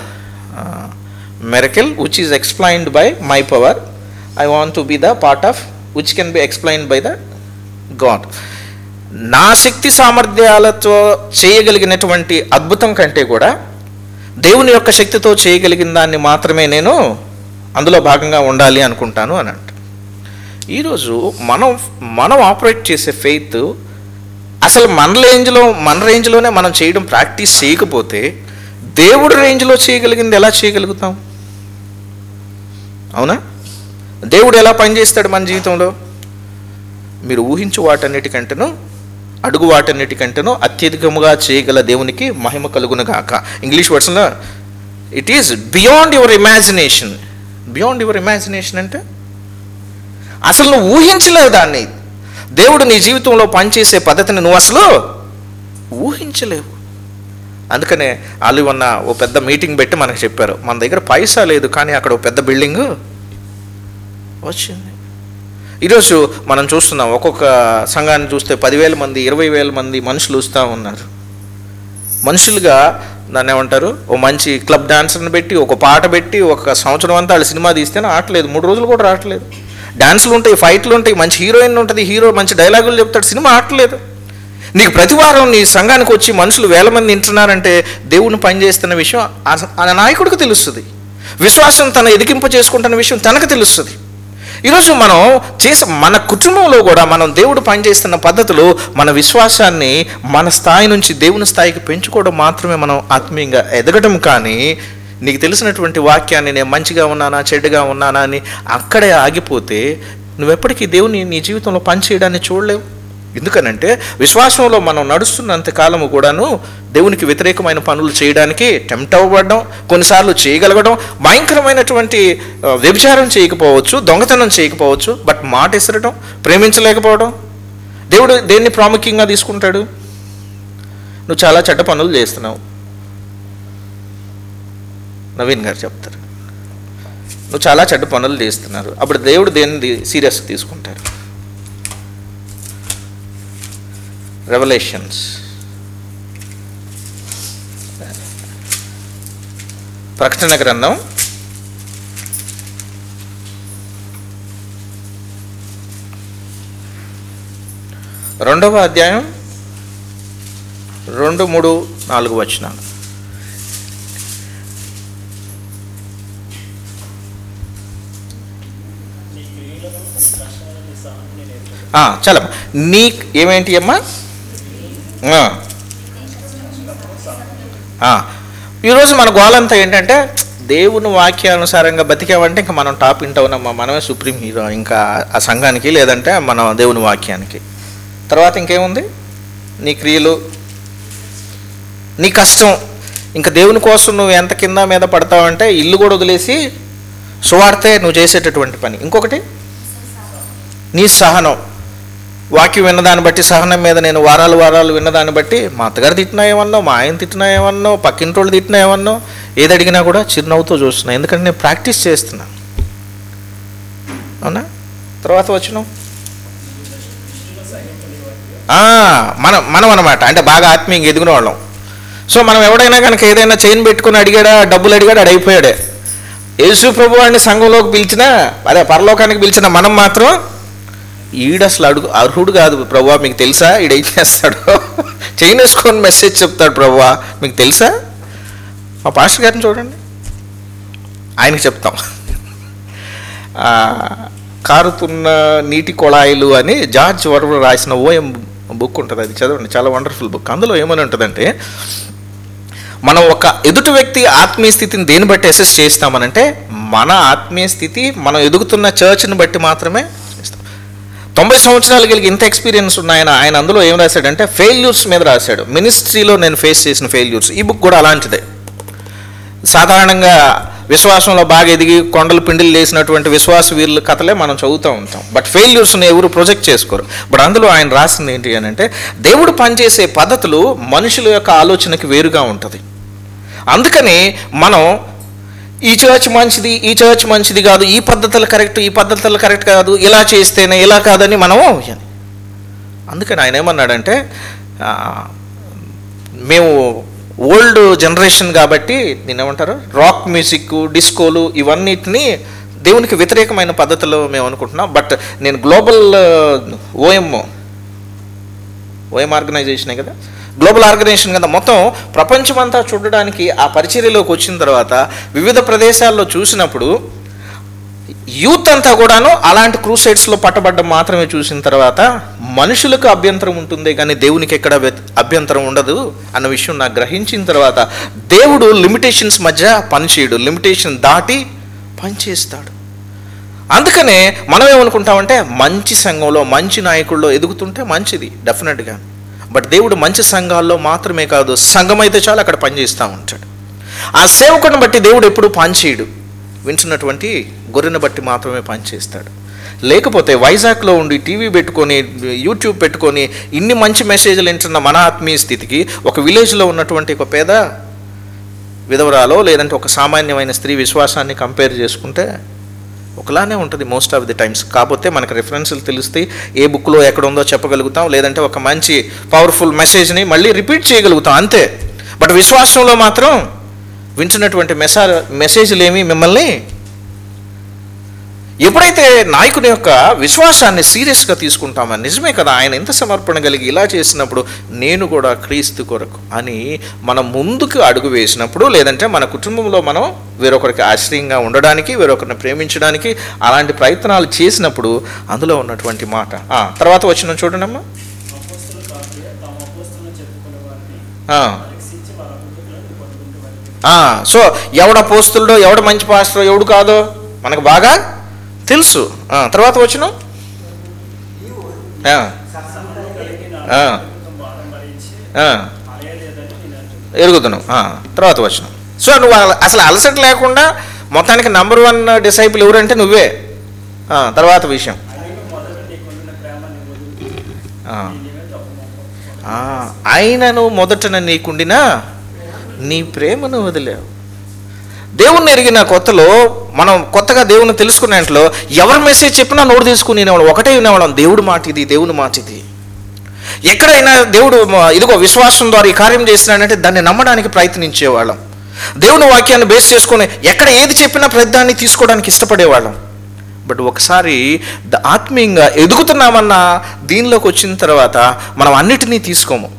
miracle which is explained by my power I want to be the part of which can be explained by the God నా శక్తి సామర్థ్యాలతో చేయగలిగినటువంటి అద్భుతం కంటే కూడా దేవుని యొక్క శక్తితో చేయగలిగిన దాన్ని మాత్రమే నేను అందులో భాగంగా ఉండాలి అనుకుంటాను అని అంట ఈరోజు మనం మనం ఆపరేట్ చేసే ఫెయిత్ అసలు మన రేంజ్లో మన రేంజ్లోనే మనం చేయడం ప్రాక్టీస్ చేయకపోతే దేవుడు రేంజ్లో చేయగలిగింది ఎలా చేయగలుగుతాం అవునా దేవుడు ఎలా పనిచేస్తాడు మన జీవితంలో మీరు ఊహించు వాటన్నిటికంటేను అడుగు వాటన్నిటికంటేను అత్యధికముగా చేయగల దేవునికి మహిమ కలుగును గాక ఇంగ్లీష్ వర్డ్స్లో it is beyond your imagination beyond your imagination అంటే అసలు నువ్వు ఊహించలేవు దాన్ని దేవుడు నీ జీవితంలో పనిచేసే పద్ధతిని నువ్వు అసలు ఊహించలేవు అందుకనే వాళ్ళు ఉన్న ఓ పెద్ద మీటింగ్ పెట్టి మనకు చెప్పారు మన దగ్గర పైసా లేదు కానీ అక్కడ ఓ పెద్ద బిల్డింగ్ వచ్చింది ఈరోజు మనం చూస్తున్నాం ఒక్కొక్క సంఘాన్ని చూస్తే పదివేల మంది ఇరవై వేల మంది మనుషులు వస్తూ ఉన్నారు మనుషులుగా దాన్ని ఏమంటారు ఓ మంచి క్లబ్ డాన్సర్ని పెట్టి ఒక పాట పెట్టి ఒక సంవత్సరం అంతా వాళ్ళు సినిమా తీస్తేనే ఆటలేదు మూడు రోజులు కూడా రావట్లేదు డాన్సులు ఉంటాయి ఫైట్లు ఉంటాయి మంచి హీరోయిన్ ఉంటుంది హీరో మంచి డైలాగులు చెప్తాడు సినిమా ఆటలేదు నీకు ప్రతి వారం నీ సంఘానికి వచ్చి మనుషులు వేల మంది వింటున్నారంటే దేవుని పనిచేస్తున్న విషయం ఆ- ఆ నాయకుడికి తెలుస్తుంది విశ్వాసం తన ఎదిగింప చేసుకుంటున్న విషయం తనకు తెలుస్తుంది ఈరోజు మనం చేసే మన కుటుంబంలో కూడా మనం దేవుడు పనిచేస్తున్న పద్ధతులు మన విశ్వాసాన్ని మన స్థాయి నుంచి దేవుని స్థాయికి పెంచుకోవడం మాత్రమే మనం ఆత్మీయంగా ఎదగటం కానీ నీకు తెలిసినటువంటి వాక్యాన్ని నేను మంచిగా ఉన్నానా చెడ్డగా ఉన్నానా అని అక్కడే ఆగిపోతే నువ్వెప్పటికీ దేవుని నీ జీవితంలో పనిచేయడాన్ని చూడలేవు ఎందుకనంటే విశ్వాసంలో మనం నడుస్తున్నంత కాలము కూడాను దేవునికి వ్యతిరేకమైన పనులు చేయడానికి టెంప్ట్ అవ్వబడడం కొన్నిసార్లు చేయగలగడం భయంకరమైనటువంటి ఆ, వ్యభిచారం చేయకపోవచ్చు దొంగతనం చేయకపోవచ్చు బట్ మాట ఎసరడం ప్రేమించలేకపోవడం దేవుడు దేన్ని ప్రాముఖ్యంగా తీసుకుంటాడు నువ్వు చాలా చెడ్డ పనులు చేస్తున్నావు నవీన్ గారు చెప్తారు నువ్వు చాలా చెడ్డ పనులు చేస్తున్నారు అప్పుడు దేవుడు దేన్ని సీరియస్గా తీసుకుంటారు రెవల్యూషన్స్ ప్రకటన గ్రంథం రెండవ అధ్యాయం రెండు మూడు నాలుగు వచనాలు ఆ, చాలా నీ ఏమేంటి అమ్మా ఆ. ఆ. ఈరోజు మన గోలంతా ఏంటంటే దేవుని వాక్యానుసారంగా బతికామంటే ఇంకా మనం టాప్ ఇంటవునమ్మా మనమే సుప్రీం హీరో ఇంకా ఆ సంఘానికి లేదంటే మన దేవుని వాక్యానికి తర్వాత ఇంకేముంది నీ క్రియలు నీ కష్టం ఇంకా దేవుని కోసం నువ్వు ఎంత కింద మీద పడతావంటే ఇల్లు కూడా వదిలేసి సువార్తే నువ్వు చేసేటటువంటి పని ఇంకొకటి నీ సహనం వాక్యం విన్నదాన్ని బట్టి సహనం మీద నేను వారాలు వారాలు విన్నదాన్ని బట్టి మా అత్తగారు తిట్టినా ఏమన్నో మా ఆయన తిట్టినా ఏమన్నో పక్కింటోళ్ళు తిట్టినా ఏమన్నో ఏది అడిగినా కూడా చిరునవ్వుతో చూస్తున్నా ఎందుకంటే నేను ప్రాక్టీస్ చేస్తున్నా అవునా తర్వాత వచ్చినాం ఆ, మనం మనం అనమాట అంటే బాగా ఆత్మీయంగా ఎదిగిన వాళ్ళం సో మనం ఎవడైనా కనుక ఏదైనా చైన్ పెట్టుకుని అడిగాడా డబ్బులు అడిగాడు అడు అయిపోయాడే యేసు ప్రభు వాడిని సంఘంలోకి పిలిచినా అదే పరలోకానికి పిలిచిన మనం మాత్రం ఈడు అసలు అడుగు అర్హుడు కాదు ప్రభువా మీకు తెలుసా ఈడేం చేస్తాడు చైన్ వేసుకొని మెసేజ్ చెప్తాడు ప్రభువా మీకు తెలుసా మా పాస్టర్ గారిని చూడండి ఆయనకి చెప్తాం ఆ, కారుతున్న నీటి కొళాయిలు అని జార్జ్ వర్మ రాసిన ఓఎం బుక్ ఉంటుంది అది చదవండి చాలా వండర్ఫుల్ బుక్ అందులో ఏమని ఉంటుందంటే మనం ఒక ఎదుటి వ్యక్తి ఆత్మీయ స్థితిని దేని బట్టి అసెస్ చేస్తామనంటే మన ఆత్మీయ స్థితి మనం ఎదుగుతున్న చర్చ్ని బట్టి మాత్రమే చేస్తాం తొంభై సంవత్సరాలు కలిగి ఇంత ఎక్స్పీరియన్స్ ఉన్నాయన ఆయన అందులో ఏం రాశాడంటే ఫెయిల్యూర్స్ మీద రాశాడు మినిస్ట్రీలో నేను ఫేస్ చేసిన ఫెయిల్యూర్స్ ఈ బుక్ కూడా అలాంటిదే సాధారణంగా విశ్వాసంలో బాగా ఎదిగి కొండలు పిండిలు లేసినటువంటి విశ్వాస వీరుల కథలే మనం చదువుతూ ఉంటాం బట్ ఫెయిల్యూర్స్ని ఎవరు ప్రొజెక్ట్ చేసుకోరు బట్ అందులో ఆయన రాసింది ఏంటి అని అంటే దేవుడు పనిచేసే పద్ధతులు మనుషుల యొక్క ఆలోచనకి వేరుగా ఉంటుంది అందుకని మనం ఈ చర్చ్ మంచిది ఈ చర్చ్ మంచిది కాదు ఈ పద్ధతులు కరెక్ట్ ఈ పద్ధతులు కరెక్ట్ కాదు ఇలా చేస్తేనే ఇలా కాదని మనం అందుకని ఆయన ఏమన్నాడంటే ఆ, మేము ఓల్డ్ జనరేషన్ కాబట్టి దీన్ని ఏమంటారు రాక్ మ్యూజిక్ డిస్కోలు ఇవన్నిటిని దేవునికి వ్యతిరేకమైన పద్ధతిలో మేము అనుకుంటున్నాం బట్ నేను గ్లోబల్ ఓఎం ఓఎం ఆర్గనైజేషనే కదా గ్లోబల్ ఆర్గనైజేషన్ కదా మొత్తం ప్రపంచమంతా చూడడానికి ఆ పరిచర్యలోకి వచ్చిన తర్వాత వివిధ ప్రదేశాల్లో చూసినప్పుడు యూత్ అంతా కూడాను అలాంటి క్రూసైడ్స్లో పట్టబడ్డం మాత్రమే చూసిన తర్వాత మనుషులకు అభ్యంతరం ఉంటుంది కానీ దేవునికి ఎక్కడ వ్య- అభ్యంతరం ఉండదు అన్న విషయం నాకు గ్రహించిన తర్వాత దేవుడు లిమిటేషన్స్ మధ్య పనిచేయడు లిమిటేషన్ దాటి పనిచేస్తాడు అందుకనే మనం ఏమనుకుంటామంటే మంచి సంఘంలో మంచి నాయకుల్లో ఎదుగుతుంటే మంచిది డెఫినెట్గా బట్ దేవుడు మంచి సంఘాల్లో మాత్రమే కాదు సంఘం అయితే చాలు అక్కడ పనిచేస్తూ ఉంటాడు ఆ సేవకుని బట్టి దేవుడు ఎప్పుడు పనిచేయడు వింటున్నటువంటి గొర్రెను బట్టి మాత్రమే పనిచేస్తాడు లేకపోతే వైజాగ్లో ఉండి టీవీ పెట్టుకొని యూట్యూబ్ పెట్టుకొని ఇన్ని మంచి మెసేజ్లు వింటున్న మన ఆత్మీయ స్థితికి ఒక విలేజ్లో ఉన్నటువంటి ఒక పేద విధవరాలో లేదంటే ఒక సామాన్యమైన స్త్రీ విశ్వాసాన్ని కంపేర్ చేసుకుంటే ఒకలానే ఉంటుంది మోస్ట్ ఆఫ్ ది టైమ్స్ కాకపోతే మనకు రిఫరెన్స్లు తెలిస్తే ఏ బుక్లో ఎక్కడ ఉందో చెప్పగలుగుతాం లేదంటే ఒక మంచి పవర్ఫుల్ మెసేజ్ని మళ్ళీ రిపీట్ చేయగలుగుతాం అంతే బట్ విశ్వాసంలో మాత్రం వింటున్నటువంటి మెసా మెసేజ్లు ఏమి మిమ్మల్ని ఎప్పుడైతే నాయకుని యొక్క విశ్వాసాన్ని సీరియస్గా తీసుకుంటామో నిజమే కదా ఆయన ఎంత సమర్పణ కలిగి ఇలా చేసినప్పుడు నేను కూడా క్రీస్తు కొరకు అని మనం ముందుకు అడుగు వేసినప్పుడు లేదంటే మన కుటుంబంలో మనం వేరొకరికి ఆశ్రయంగా ఉండడానికి వేరొకరిని ప్రేమించడానికి అలాంటి ప్రయత్నాలు చేసినప్పుడు అందులో ఉన్నటువంటి మాట ఆ, తర్వాత వచ్చిన చూడండమ్మా అపోస్తులు కాదు తమ అపోస్తులను చెప్పుకునే వారిని ఆ. పరీక్షించి వారి అభివృద్ధిలను పొందుకుంటూ వారికి ఆ, సో ఎవడ పోస్తుడో ఎవడ మంచి పాస్టరో ఎవడు కాదో మనకు బాగా తెలుసు ఆ, తర్వాత వచ్చిన కలిగిన భారం భరించి అలయలేదని నేను అంటున్నాను ఎరుగుతున్నాం ఆ, తర్వాత వచ్చిన సో నువ్వు అల- అసలు అలసట లేకుండా మొత్తానికి నంబర్ వన్ డిసైపుల్ ఎవరంటే నువ్వే ఆ, తర్వాత విషయం ఆయన మొదట నీకుండిన ప్రేమని వదులు ఆ, నీవే తప్పు ఆ, ఆయనను మొదటన నీకుండిన నీ ప్రేమను వదిలేవు దేవుణ్ణి ఎరిగిన కొత్తలో మనం కొత్తగా దేవుని తెలుసుకునేంట్లో ఎవరి మెసేజ్ చెప్పినా నోరు తీసుకుని వినేవాళ్ళం ఒకటే వినేవాళ్ళం దేవుడు మాట ఇది దేవుని మాట ఇది ఎక్కడైనా దేవుడు మ- ఇదిగో విశ్వాసం ద్వారా ఈ కార్యం చేసినాడంటే దాన్ని నమ్మడానికి ప్రయత్నించేవాళ్ళం దేవుని వాక్యాన్ని బేస్ చేసుకొని ఎక్కడ ఏది చెప్పినా ప్రతిదాన్ని తీసుకోవడానికి ఇష్టపడేవాళ్ళం బట్ ఒకసారి ద- ఆత్మీయంగా ఎదుగుతున్నామన్న దీనిలోకి వచ్చిన తర్వాత మనం అన్నిటినీ తీసుకోము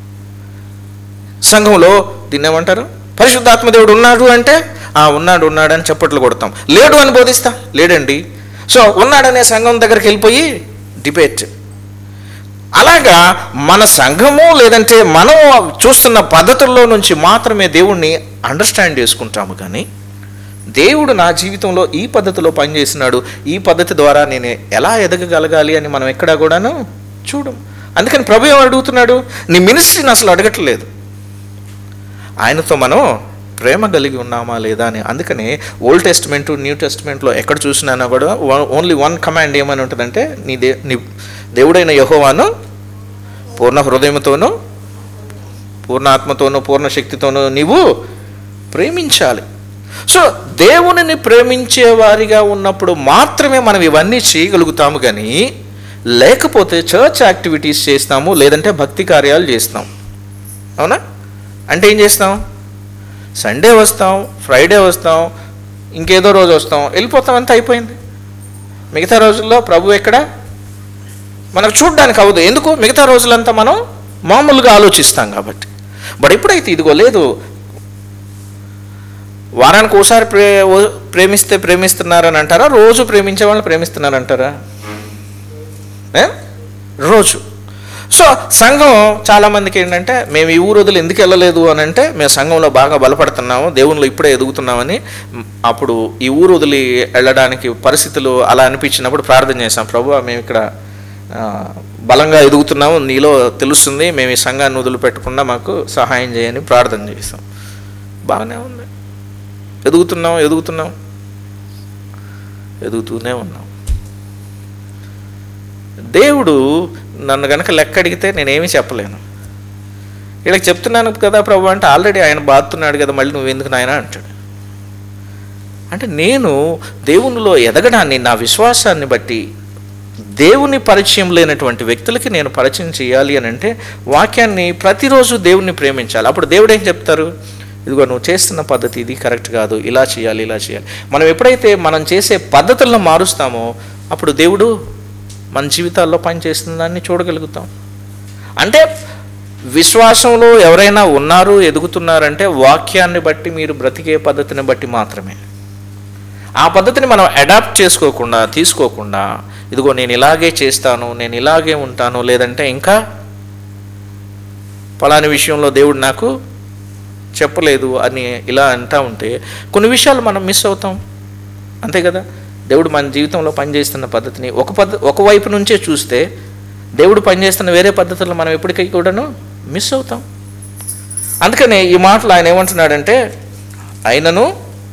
సంఘంలో దీన్ని ఏమంటారు పరిశుద్ధాత్మ దేవుడు ఉన్నాడు అంటే ఆ ఉన్నాడు ఉన్నాడు అని చప్పట్లు కొడతాం లేడు అని బోధిస్తా లేడండి సో ఉన్నాడనే సంఘం దగ్గరికి వెళ్ళిపోయి డిబేట్ అలాగా మన సంఘము లేదంటే మనం చూస్తున్న పద్ధతుల్లో నుంచి మాత్రమే దేవుణ్ణి అండర్స్టాండ్ చేసుకుంటాము కానీ దేవుడు నా జీవితంలో ఈ పద్ధతిలో పనిచేసినాడు ఈ పద్ధతి ద్వారా నేను ఎలా ఎదగగలగాలి అని మనం ఎక్కడా కూడాను చూడం అందుకని ప్రభు ఏం అడుగుతున్నాడు నీ మినిస్ట్రీని అసలు అడగట్లేదు ఆయనతో మనం ప్రేమ కలిగి ఉన్నామా లేదా అని అందుకని ఓల్డ్ టెస్ట్మెంట్ న్యూ టెస్ట్మెంట్లో ఎక్కడ చూసినా కూడా ఓన్లీ వన్ కమాండ్ ఏమని ఉంటుందంటే నీ దే నీ దేవుడైన యహోవాను పూర్ణ హృదయంతోనూ పూర్ణ ఆత్మతోనూ పూర్ణ శక్తితోనూ నీవు ప్రేమించాలి సో దేవునిని ప్రేమించే వారిగా ఉన్నప్పుడు మాత్రమే మనం ఇవన్నీ చేయగలుగుతాము కానీ లేకపోతే చర్చ్ యాక్టివిటీస్ చేస్తాము లేదంటే భక్తి కార్యాలు చేస్తాం అవునా అంటే ఏం చేస్తాం సండే వస్తాం ఫ్రైడే వస్తాం ఇంకేదో రోజు వస్తాం వెళ్ళిపోతాం అంతా అయిపోయింది మిగతా రోజుల్లో ప్రభు ఎక్కడ మనకు చూడడానికి అవ్వదు ఎందుకు మిగతా రోజులంతా మనం మామూలుగా ఆలోచిస్తాం కాబట్టి బట్ ఎప్పుడైతే ఇదిగో లేదు వారానికి ఒకసారి ప్రే ఓ- ప్రేమిస్తే ప్రేమిస్తున్నారని అంటారా రోజు ప్రేమించే వాళ్ళని ప్రేమిస్తున్నారంటారా ఏ? రోజు సో సంఘం చాలామందికి ఏంటంటే మేము ఈ ఊరు వదిలి ఎందుకు వెళ్ళలేదు అని అంటే మేము సంఘంలో బాగా బలపడుతున్నాము దేవునిలో ఇప్పుడే ఎదుగుతున్నామని మ్, అప్పుడు ఈ ఊరు వదిలి వెళ్ళడానికి పరిస్థితులు అలా అనిపించినప్పుడు ప్రార్థన చేశాం ప్రభు మేము ఇక్కడ ఆ, బలంగా ఎదుగుతున్నాము నీలో తెలుస్తుంది మేము ఈ సంఘాన్ని వదిలిపెట్టకుండా మాకు సహాయం చేయని ప్రార్థన చేస్తాం బాగానే ఉంది ఎదుగుతున్నాం ఎదుగుతున్నాం ఎదుగుతూనే ఉన్నాం దేవుడు నన్ను కనుక లెక్క అడిగితే నేనేమీ చెప్పలేను వీళ్ళకి చెప్తున్నాను కదా ప్రభు అంటే ఆల్రెడీ ఆయన బాగుతున్నాడు కదా మళ్ళీ నువ్వు ఎందుకు నాయన అంటాడు అంటే నేను దేవునిలో ఎదగడాన్ని నా విశ్వాసాన్ని బట్టి దేవుని పరిచయం లేనటువంటి వ్యక్తులకి నేను పరిచయం చేయాలి అని అంటే వాక్యాన్ని ప్రతిరోజు దేవుణ్ణి ప్రేమించాలి అప్పుడు దేవుడు ఏం చెప్తారు ఇదిగో నువ్వు చేస్తున్న పద్ధతి ఇది కరెక్ట్ కాదు ఇలా చేయాలి ఇలా చేయాలి మనం ఎప్పుడైతే మనం చేసే పద్ధతులను మారుస్తామో అప్పుడు దేవుడు మన జీవితాల్లో పనిచేస్తున్న దాన్ని చూడగలుగుతాం అంటే విశ్వాసంలో ఎవరైనా ఉన్నారు ఎదుగుతున్నారంటే వాక్యాన్ని బట్టి మీరు బ్రతికే పద్ధతిని బట్టి మాత్రమే ఆ పద్ధతిని మనం అడాప్ట్ చేసుకోకుండా తీసుకోకుండా ఇదిగో నేను ఇలాగే చేస్తాను నేను ఇలాగే ఉంటాను లేదంటే ఇంకా ఫలాని విషయంలో దేవుడు నాకు చెప్పలేదు అని ఇలా అంటా ఉంటే కొన్ని విషయాలు మనం మిస్ అవుతాం అంతే కదా దేవుడు మన జీవితంలో పనిచేస్తున్న పద్ధతిని ఒక పద్ధ ఒకవైపు నుంచే చూస్తే దేవుడు పనిచేస్తున్న వేరే పద్ధతుల్లో మనం ఎప్పటికీ కూడాను మిస్ అవుతాం అందుకనే ఈ మాటలు ఆయన ఏమంటున్నాడంటే అయినను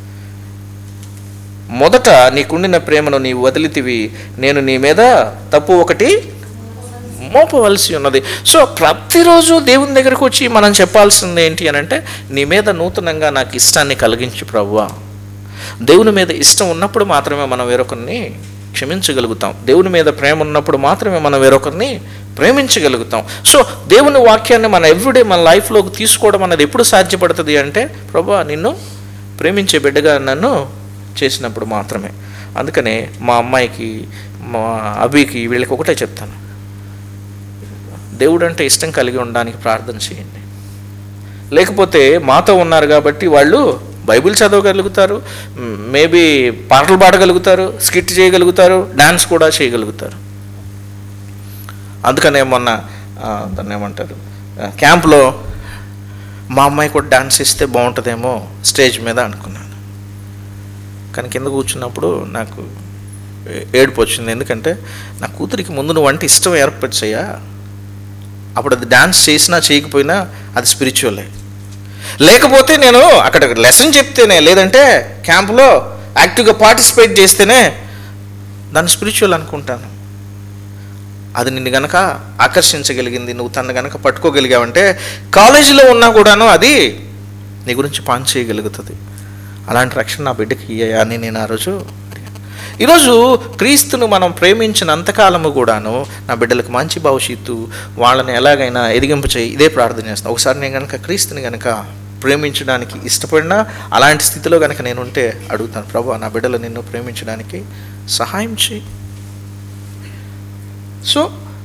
మొదట నీకుండిన ప్రేమను నీవు వదిలితివి నేను నీ మీద తప్పు ఒకటి మోపవలసి ఉన్నది సో ప్రతిరోజు దేవుని దగ్గరకు వచ్చి మనం చెప్పాల్సింది ఏంటి అని అంటే నీ మీద నూతనంగా నాకు ఇష్టాన్ని కలిగించు ప్రవ్వా దేవుని మీద ఇష్టం ఉన్నప్పుడు మాత్రమే మనం వేరొకరిని క్షమించగలుగుతాం దేవుని మీద ప్రేమ ఉన్నప్పుడు మాత్రమే మనం వేరొకరిని ప్రేమించగలుగుతాం సో దేవుని వాక్యాన్ని మన ఎవ్రీడే మన లైఫ్లోకి తీసుకోవడం అనేది ఎప్పుడు సాధ్యపడుతుంది అంటే ప్రభా నిన్ను ప్రేమించే బిడ్డగా నన్ను చేసినప్పుడు మాత్రమే అందుకనే మా అమ్మాయికి మా అభికి వీళ్ళకి ఒకటే చెప్తాను దేవుడు అంటే ఇష్టం కలిగి ఉండడానికి ప్రార్థన చేయండి లేకపోతే మాతో ఉన్నారు కాబట్టి వాళ్ళు బైబిల్ చదవగలుగుతారు మేబీ పాటలు పాడగలుగుతారు స్కిట్ చేయగలుగుతారు డాన్స్ కూడా చేయగలుగుతారు అందుకనే మొన్న ఆ, దాన్ని ఏమంటారు ఆ, క్యాంప్లో మా అమ్మాయి కూడా డాన్స్ ఇస్తే బాగుంటుందేమో స్టేజ్ మీద అనుకున్నాను కానీ కింద కూర్చున్నప్పుడు నాకు ఏ- ఏడుపు వచ్చింది ఎందుకంటే నా కూతురికి ముందు నువ్వు అంటే ఇష్టం ఏర్పరిచయ్యా అప్పుడు అది డాన్స్ చేసినా చేయకపోయినా అది స్పిరిచువలే లేకపోతే నేను అక్కడ లెసన్ చెప్తేనే లేదంటే క్యాంపులో యాక్టివ్గా పార్టిసిపేట్ చేస్తేనే దాన్ని స్పిరిచువల్ అనుకుంటాను అది నిన్ను గనక ఆకర్షించగలిగింది నువ్వు తను గనక పట్టుకోగలిగావంటే కాలేజీలో ఉన్నా కూడాను అది నీ గురించి పాన్ చేయగలుగుతుంది అలాంటి రక్షణ నా బిడ్డకి ఇయ్యా అని నేను ఆ రోజు అడిగాను. ఈరోజు క్రీస్తును మనం ప్రేమించినంతకాలము కూడాను నా బిడ్డలకు మంచి భవిష్యత్తు వాళ్ళని ఎలాగైనా ఎదిగింపు చేయి ఇదే ప్రార్థన చేస్తాను ఒకసారి నేను కనుక క్రీస్తుని కనుక ప్రేమించడానికి ఇష్టపడినా అలాంటి స్థితిలో కనుక నేను ఉంటే అడుగుతాను ప్రభు నా బిడ్డలు నిన్ను ప్రేమించడానికి సహాయం చేయి సో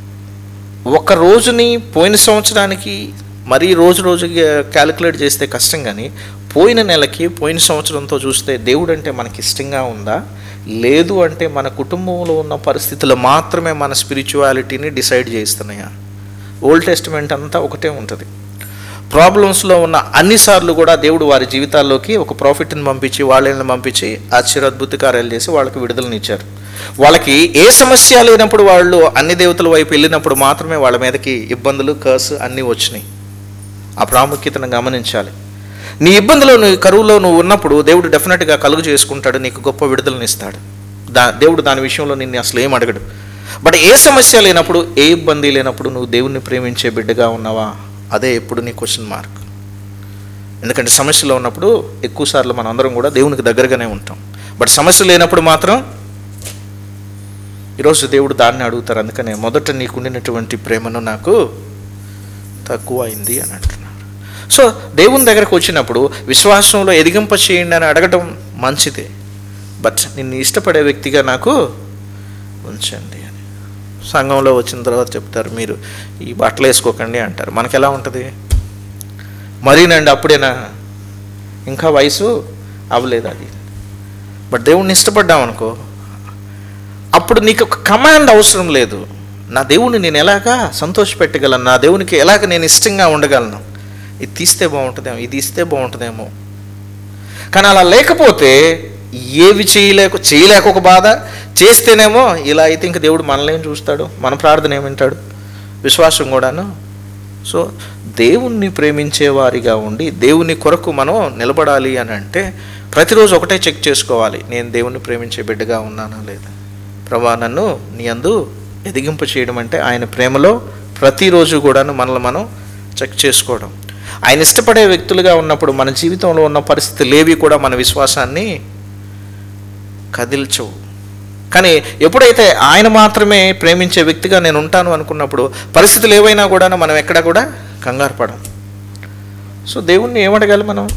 ఒక రోజుని పోయిన సంవత్సరానికి మరీ రోజు రోజుకి క్యాలిక్యులేట్ చేస్తే కష్టం కానీ పోయిన నెలకి పోయిన సంవత్సరంతో చూస్తే దేవుడు అంటే మనకి ఇష్టంగా ఉందా లేదు అంటే మన కుటుంబంలో ఉన్న పరిస్థితులు మాత్రమే మన స్పిరిచువాలిటీని డిసైడ్ చేస్తున్నాయా ఓల్డ్ టెస్టిమెంట్ అంతా ఒకటే ఉంటుంది ప్రాబ్లమ్స్లో ఉన్న అన్నిసార్లు కూడా దేవుడు వారి జీవితాల్లోకి ఒక ప్రాఫిట్ని పంపించి వాళ్ళని పంపించి ఆశ్చర్యాద్భుత కార్యాలు చేసి వాళ్ళకి విడుదలనిచ్చారు వాళ్ళకి ఏ సమస్య లేనప్పుడు వాళ్ళు అన్ని దేవతల వైపు వెళ్ళినప్పుడు మాత్రమే వాళ్ళ మీదకి ఇబ్బందులు కర్స్ అన్నీ వచ్చినాయి ఆ ప్రాముఖ్యతను గమనించాలి నీ ఇబ్బందిలో నువ్వు కరువులో నువ్వు ఉన్నప్పుడు దేవుడు డెఫినెట్గా కలుగు చేసుకుంటాడు నీకు గొప్ప విడుదలనిస్తాడు దా దేవుడు దాని విషయంలో నిన్ను అసలు ఏం అడగడు బట్ ఏ సమస్య లేనప్పుడు ఏ ఇబ్బంది లేనప్పుడు నువ్వు దేవుణ్ణి ప్రేమించే బిడ్డగా ఉన్నావా అదే ఎప్పుడు నీ క్వశ్చన్ మార్క్ ఎందుకంటే సమస్యలో ఉన్నప్పుడు ఎక్కువసార్లు మనం అందరం కూడా దేవునికి దగ్గరగానే ఉంటాం బట్ సమస్య లేనప్పుడు మాత్రం ఈరోజు దేవుడు దాన్ని అడుగుతారు అందుకనే మొదట నీకుండినటువంటి ప్రేమను నాకు తక్కువ అయింది అని అంటున్నారు సో దేవుని దగ్గరకు వచ్చినప్పుడు విశ్వాసంలో ఎదిగింప చేయండి అని అడగటం మంచిదే బట్ నిన్ను ఇష్టపడే వ్యక్తిగా నాకు ఉంచండి అని సంఘంలో వచ్చిన తర్వాత చెప్తారు మీరు ఈ బట్టలు వేసుకోకండి అంటారు మనకి ఎలా ఉంటుంది మరీనండి అప్పుడేనా ఇంకా వయసు అవ్వలేదు అది బట్ దేవుణ్ణి ఇష్టపడ్డాం అనుకో అప్పుడు నీకు ఒక కమాండ్ అవసరం లేదు నా దేవుణ్ణి నేను ఎలాగా సంతోషపెట్టగలను నా దేవునికి ఎలాగ నేను ఇష్టంగా ఉండగలను ఇది తీస్తే బాగుంటుందేమో ఇది ఇస్తే బాగుంటుందేమో కానీ అలా లేకపోతే ఏవి చేయలేక చేయలేక ఒక బాధ చేస్తేనేమో ఇలా అయితే ఇంక దేవుడు మనల్ని ఏం చూస్తాడు మన ప్రార్థన ఏమింటాడు విశ్వాసం కూడాను సో దేవుణ్ణి ప్రేమించే వారిగా ఉండి దేవుని కొరకు మనం నిలబడాలి అని అంటే ప్రతిరోజు ఒకటే చెక్ చేసుకోవాలి నేను దేవుణ్ణి ప్రేమించే బిడ్డగా ఉన్నానా లేదా ప్రభా నన్ను నీ అందు ఎదిగింపు చేయడం అంటే ఆయన ప్రేమలో ప్రతిరోజు కూడాను మనల్ని మనం చెక్ చేసుకోవడం ఆయన ఇష్టపడే వ్యక్తులుగా ఉన్నప్పుడు మన జీవితంలో ఉన్న పరిస్థితులు ఏవి కూడా మన విశ్వాసాన్ని కదిల్చవు కానీ ఎప్పుడైతే ఆయన మాత్రమే ప్రేమించే వ్యక్తిగా నేను ఉంటాను అనుకున్నప్పుడు పరిస్థితులు ఏవైనా కూడా మనం ఎక్కడ కూడా కంగారు పడం సో దేవుణ్ణి ఏమడగాలి మనం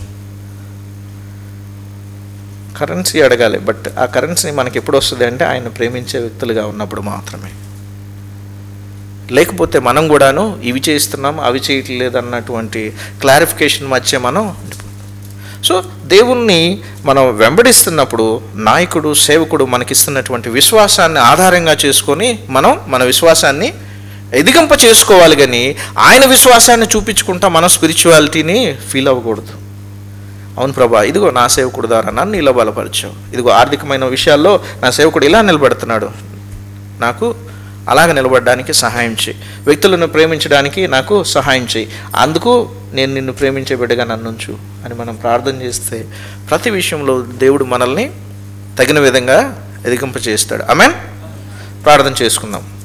కరెన్సీ అడగాలి బట్ ఆ కరెన్సీ మనకి ఎప్పుడు వస్తుంది అంటే ఆయన ప్రేమించే వ్యక్తులుగా ఉన్నప్పుడు మాత్రమే లేకపోతే మనం కూడాను ఇవి చేస్తున్నాం అవి చేయట్లేదు అన్నటువంటి క్లారిఫికేషన్ మధ్య మనం ఉండిపోతాం. సో దేవుణ్ణి మనం వెంబడిస్తున్నప్పుడు నాయకుడు సేవకుడు మనకిస్తున్నటువంటి విశ్వాసాన్ని ఆధారంగా చేసుకొని మనం మన విశ్వాసాన్ని ఎదిగింప చేసుకోవాలి కానీ ఆయన విశ్వాసాన్ని చూపించుకుంటా మనం స్పిరిచువాలిటీని ఫీల్ అవ్వకూడదు అవును ప్రభా ఇదిగో నా సేవకుడు ద్వారా నన్ను ఇలా బలపరిచావు ఇదిగో ఆర్థికమైన విషయాల్లో నా సేవకుడు ఇలా నిలబెడుతున్నాడు నాకు అలాగ నిలబడడానికి సహాయం చేయి వ్యక్తులను ప్రేమించడానికి నాకు సహాయం చేయి అందుకు నేను నిన్ను ప్రేమించే బిడ్డగా నన్నుంచు అని మనం ప్రార్థన చేస్తే ప్రతి విషయంలో దేవుడు మనల్ని తగిన విధంగా ఎదిగింప చేస్తాడు ఆమెన్ ప్రార్థన చేసుకుందాం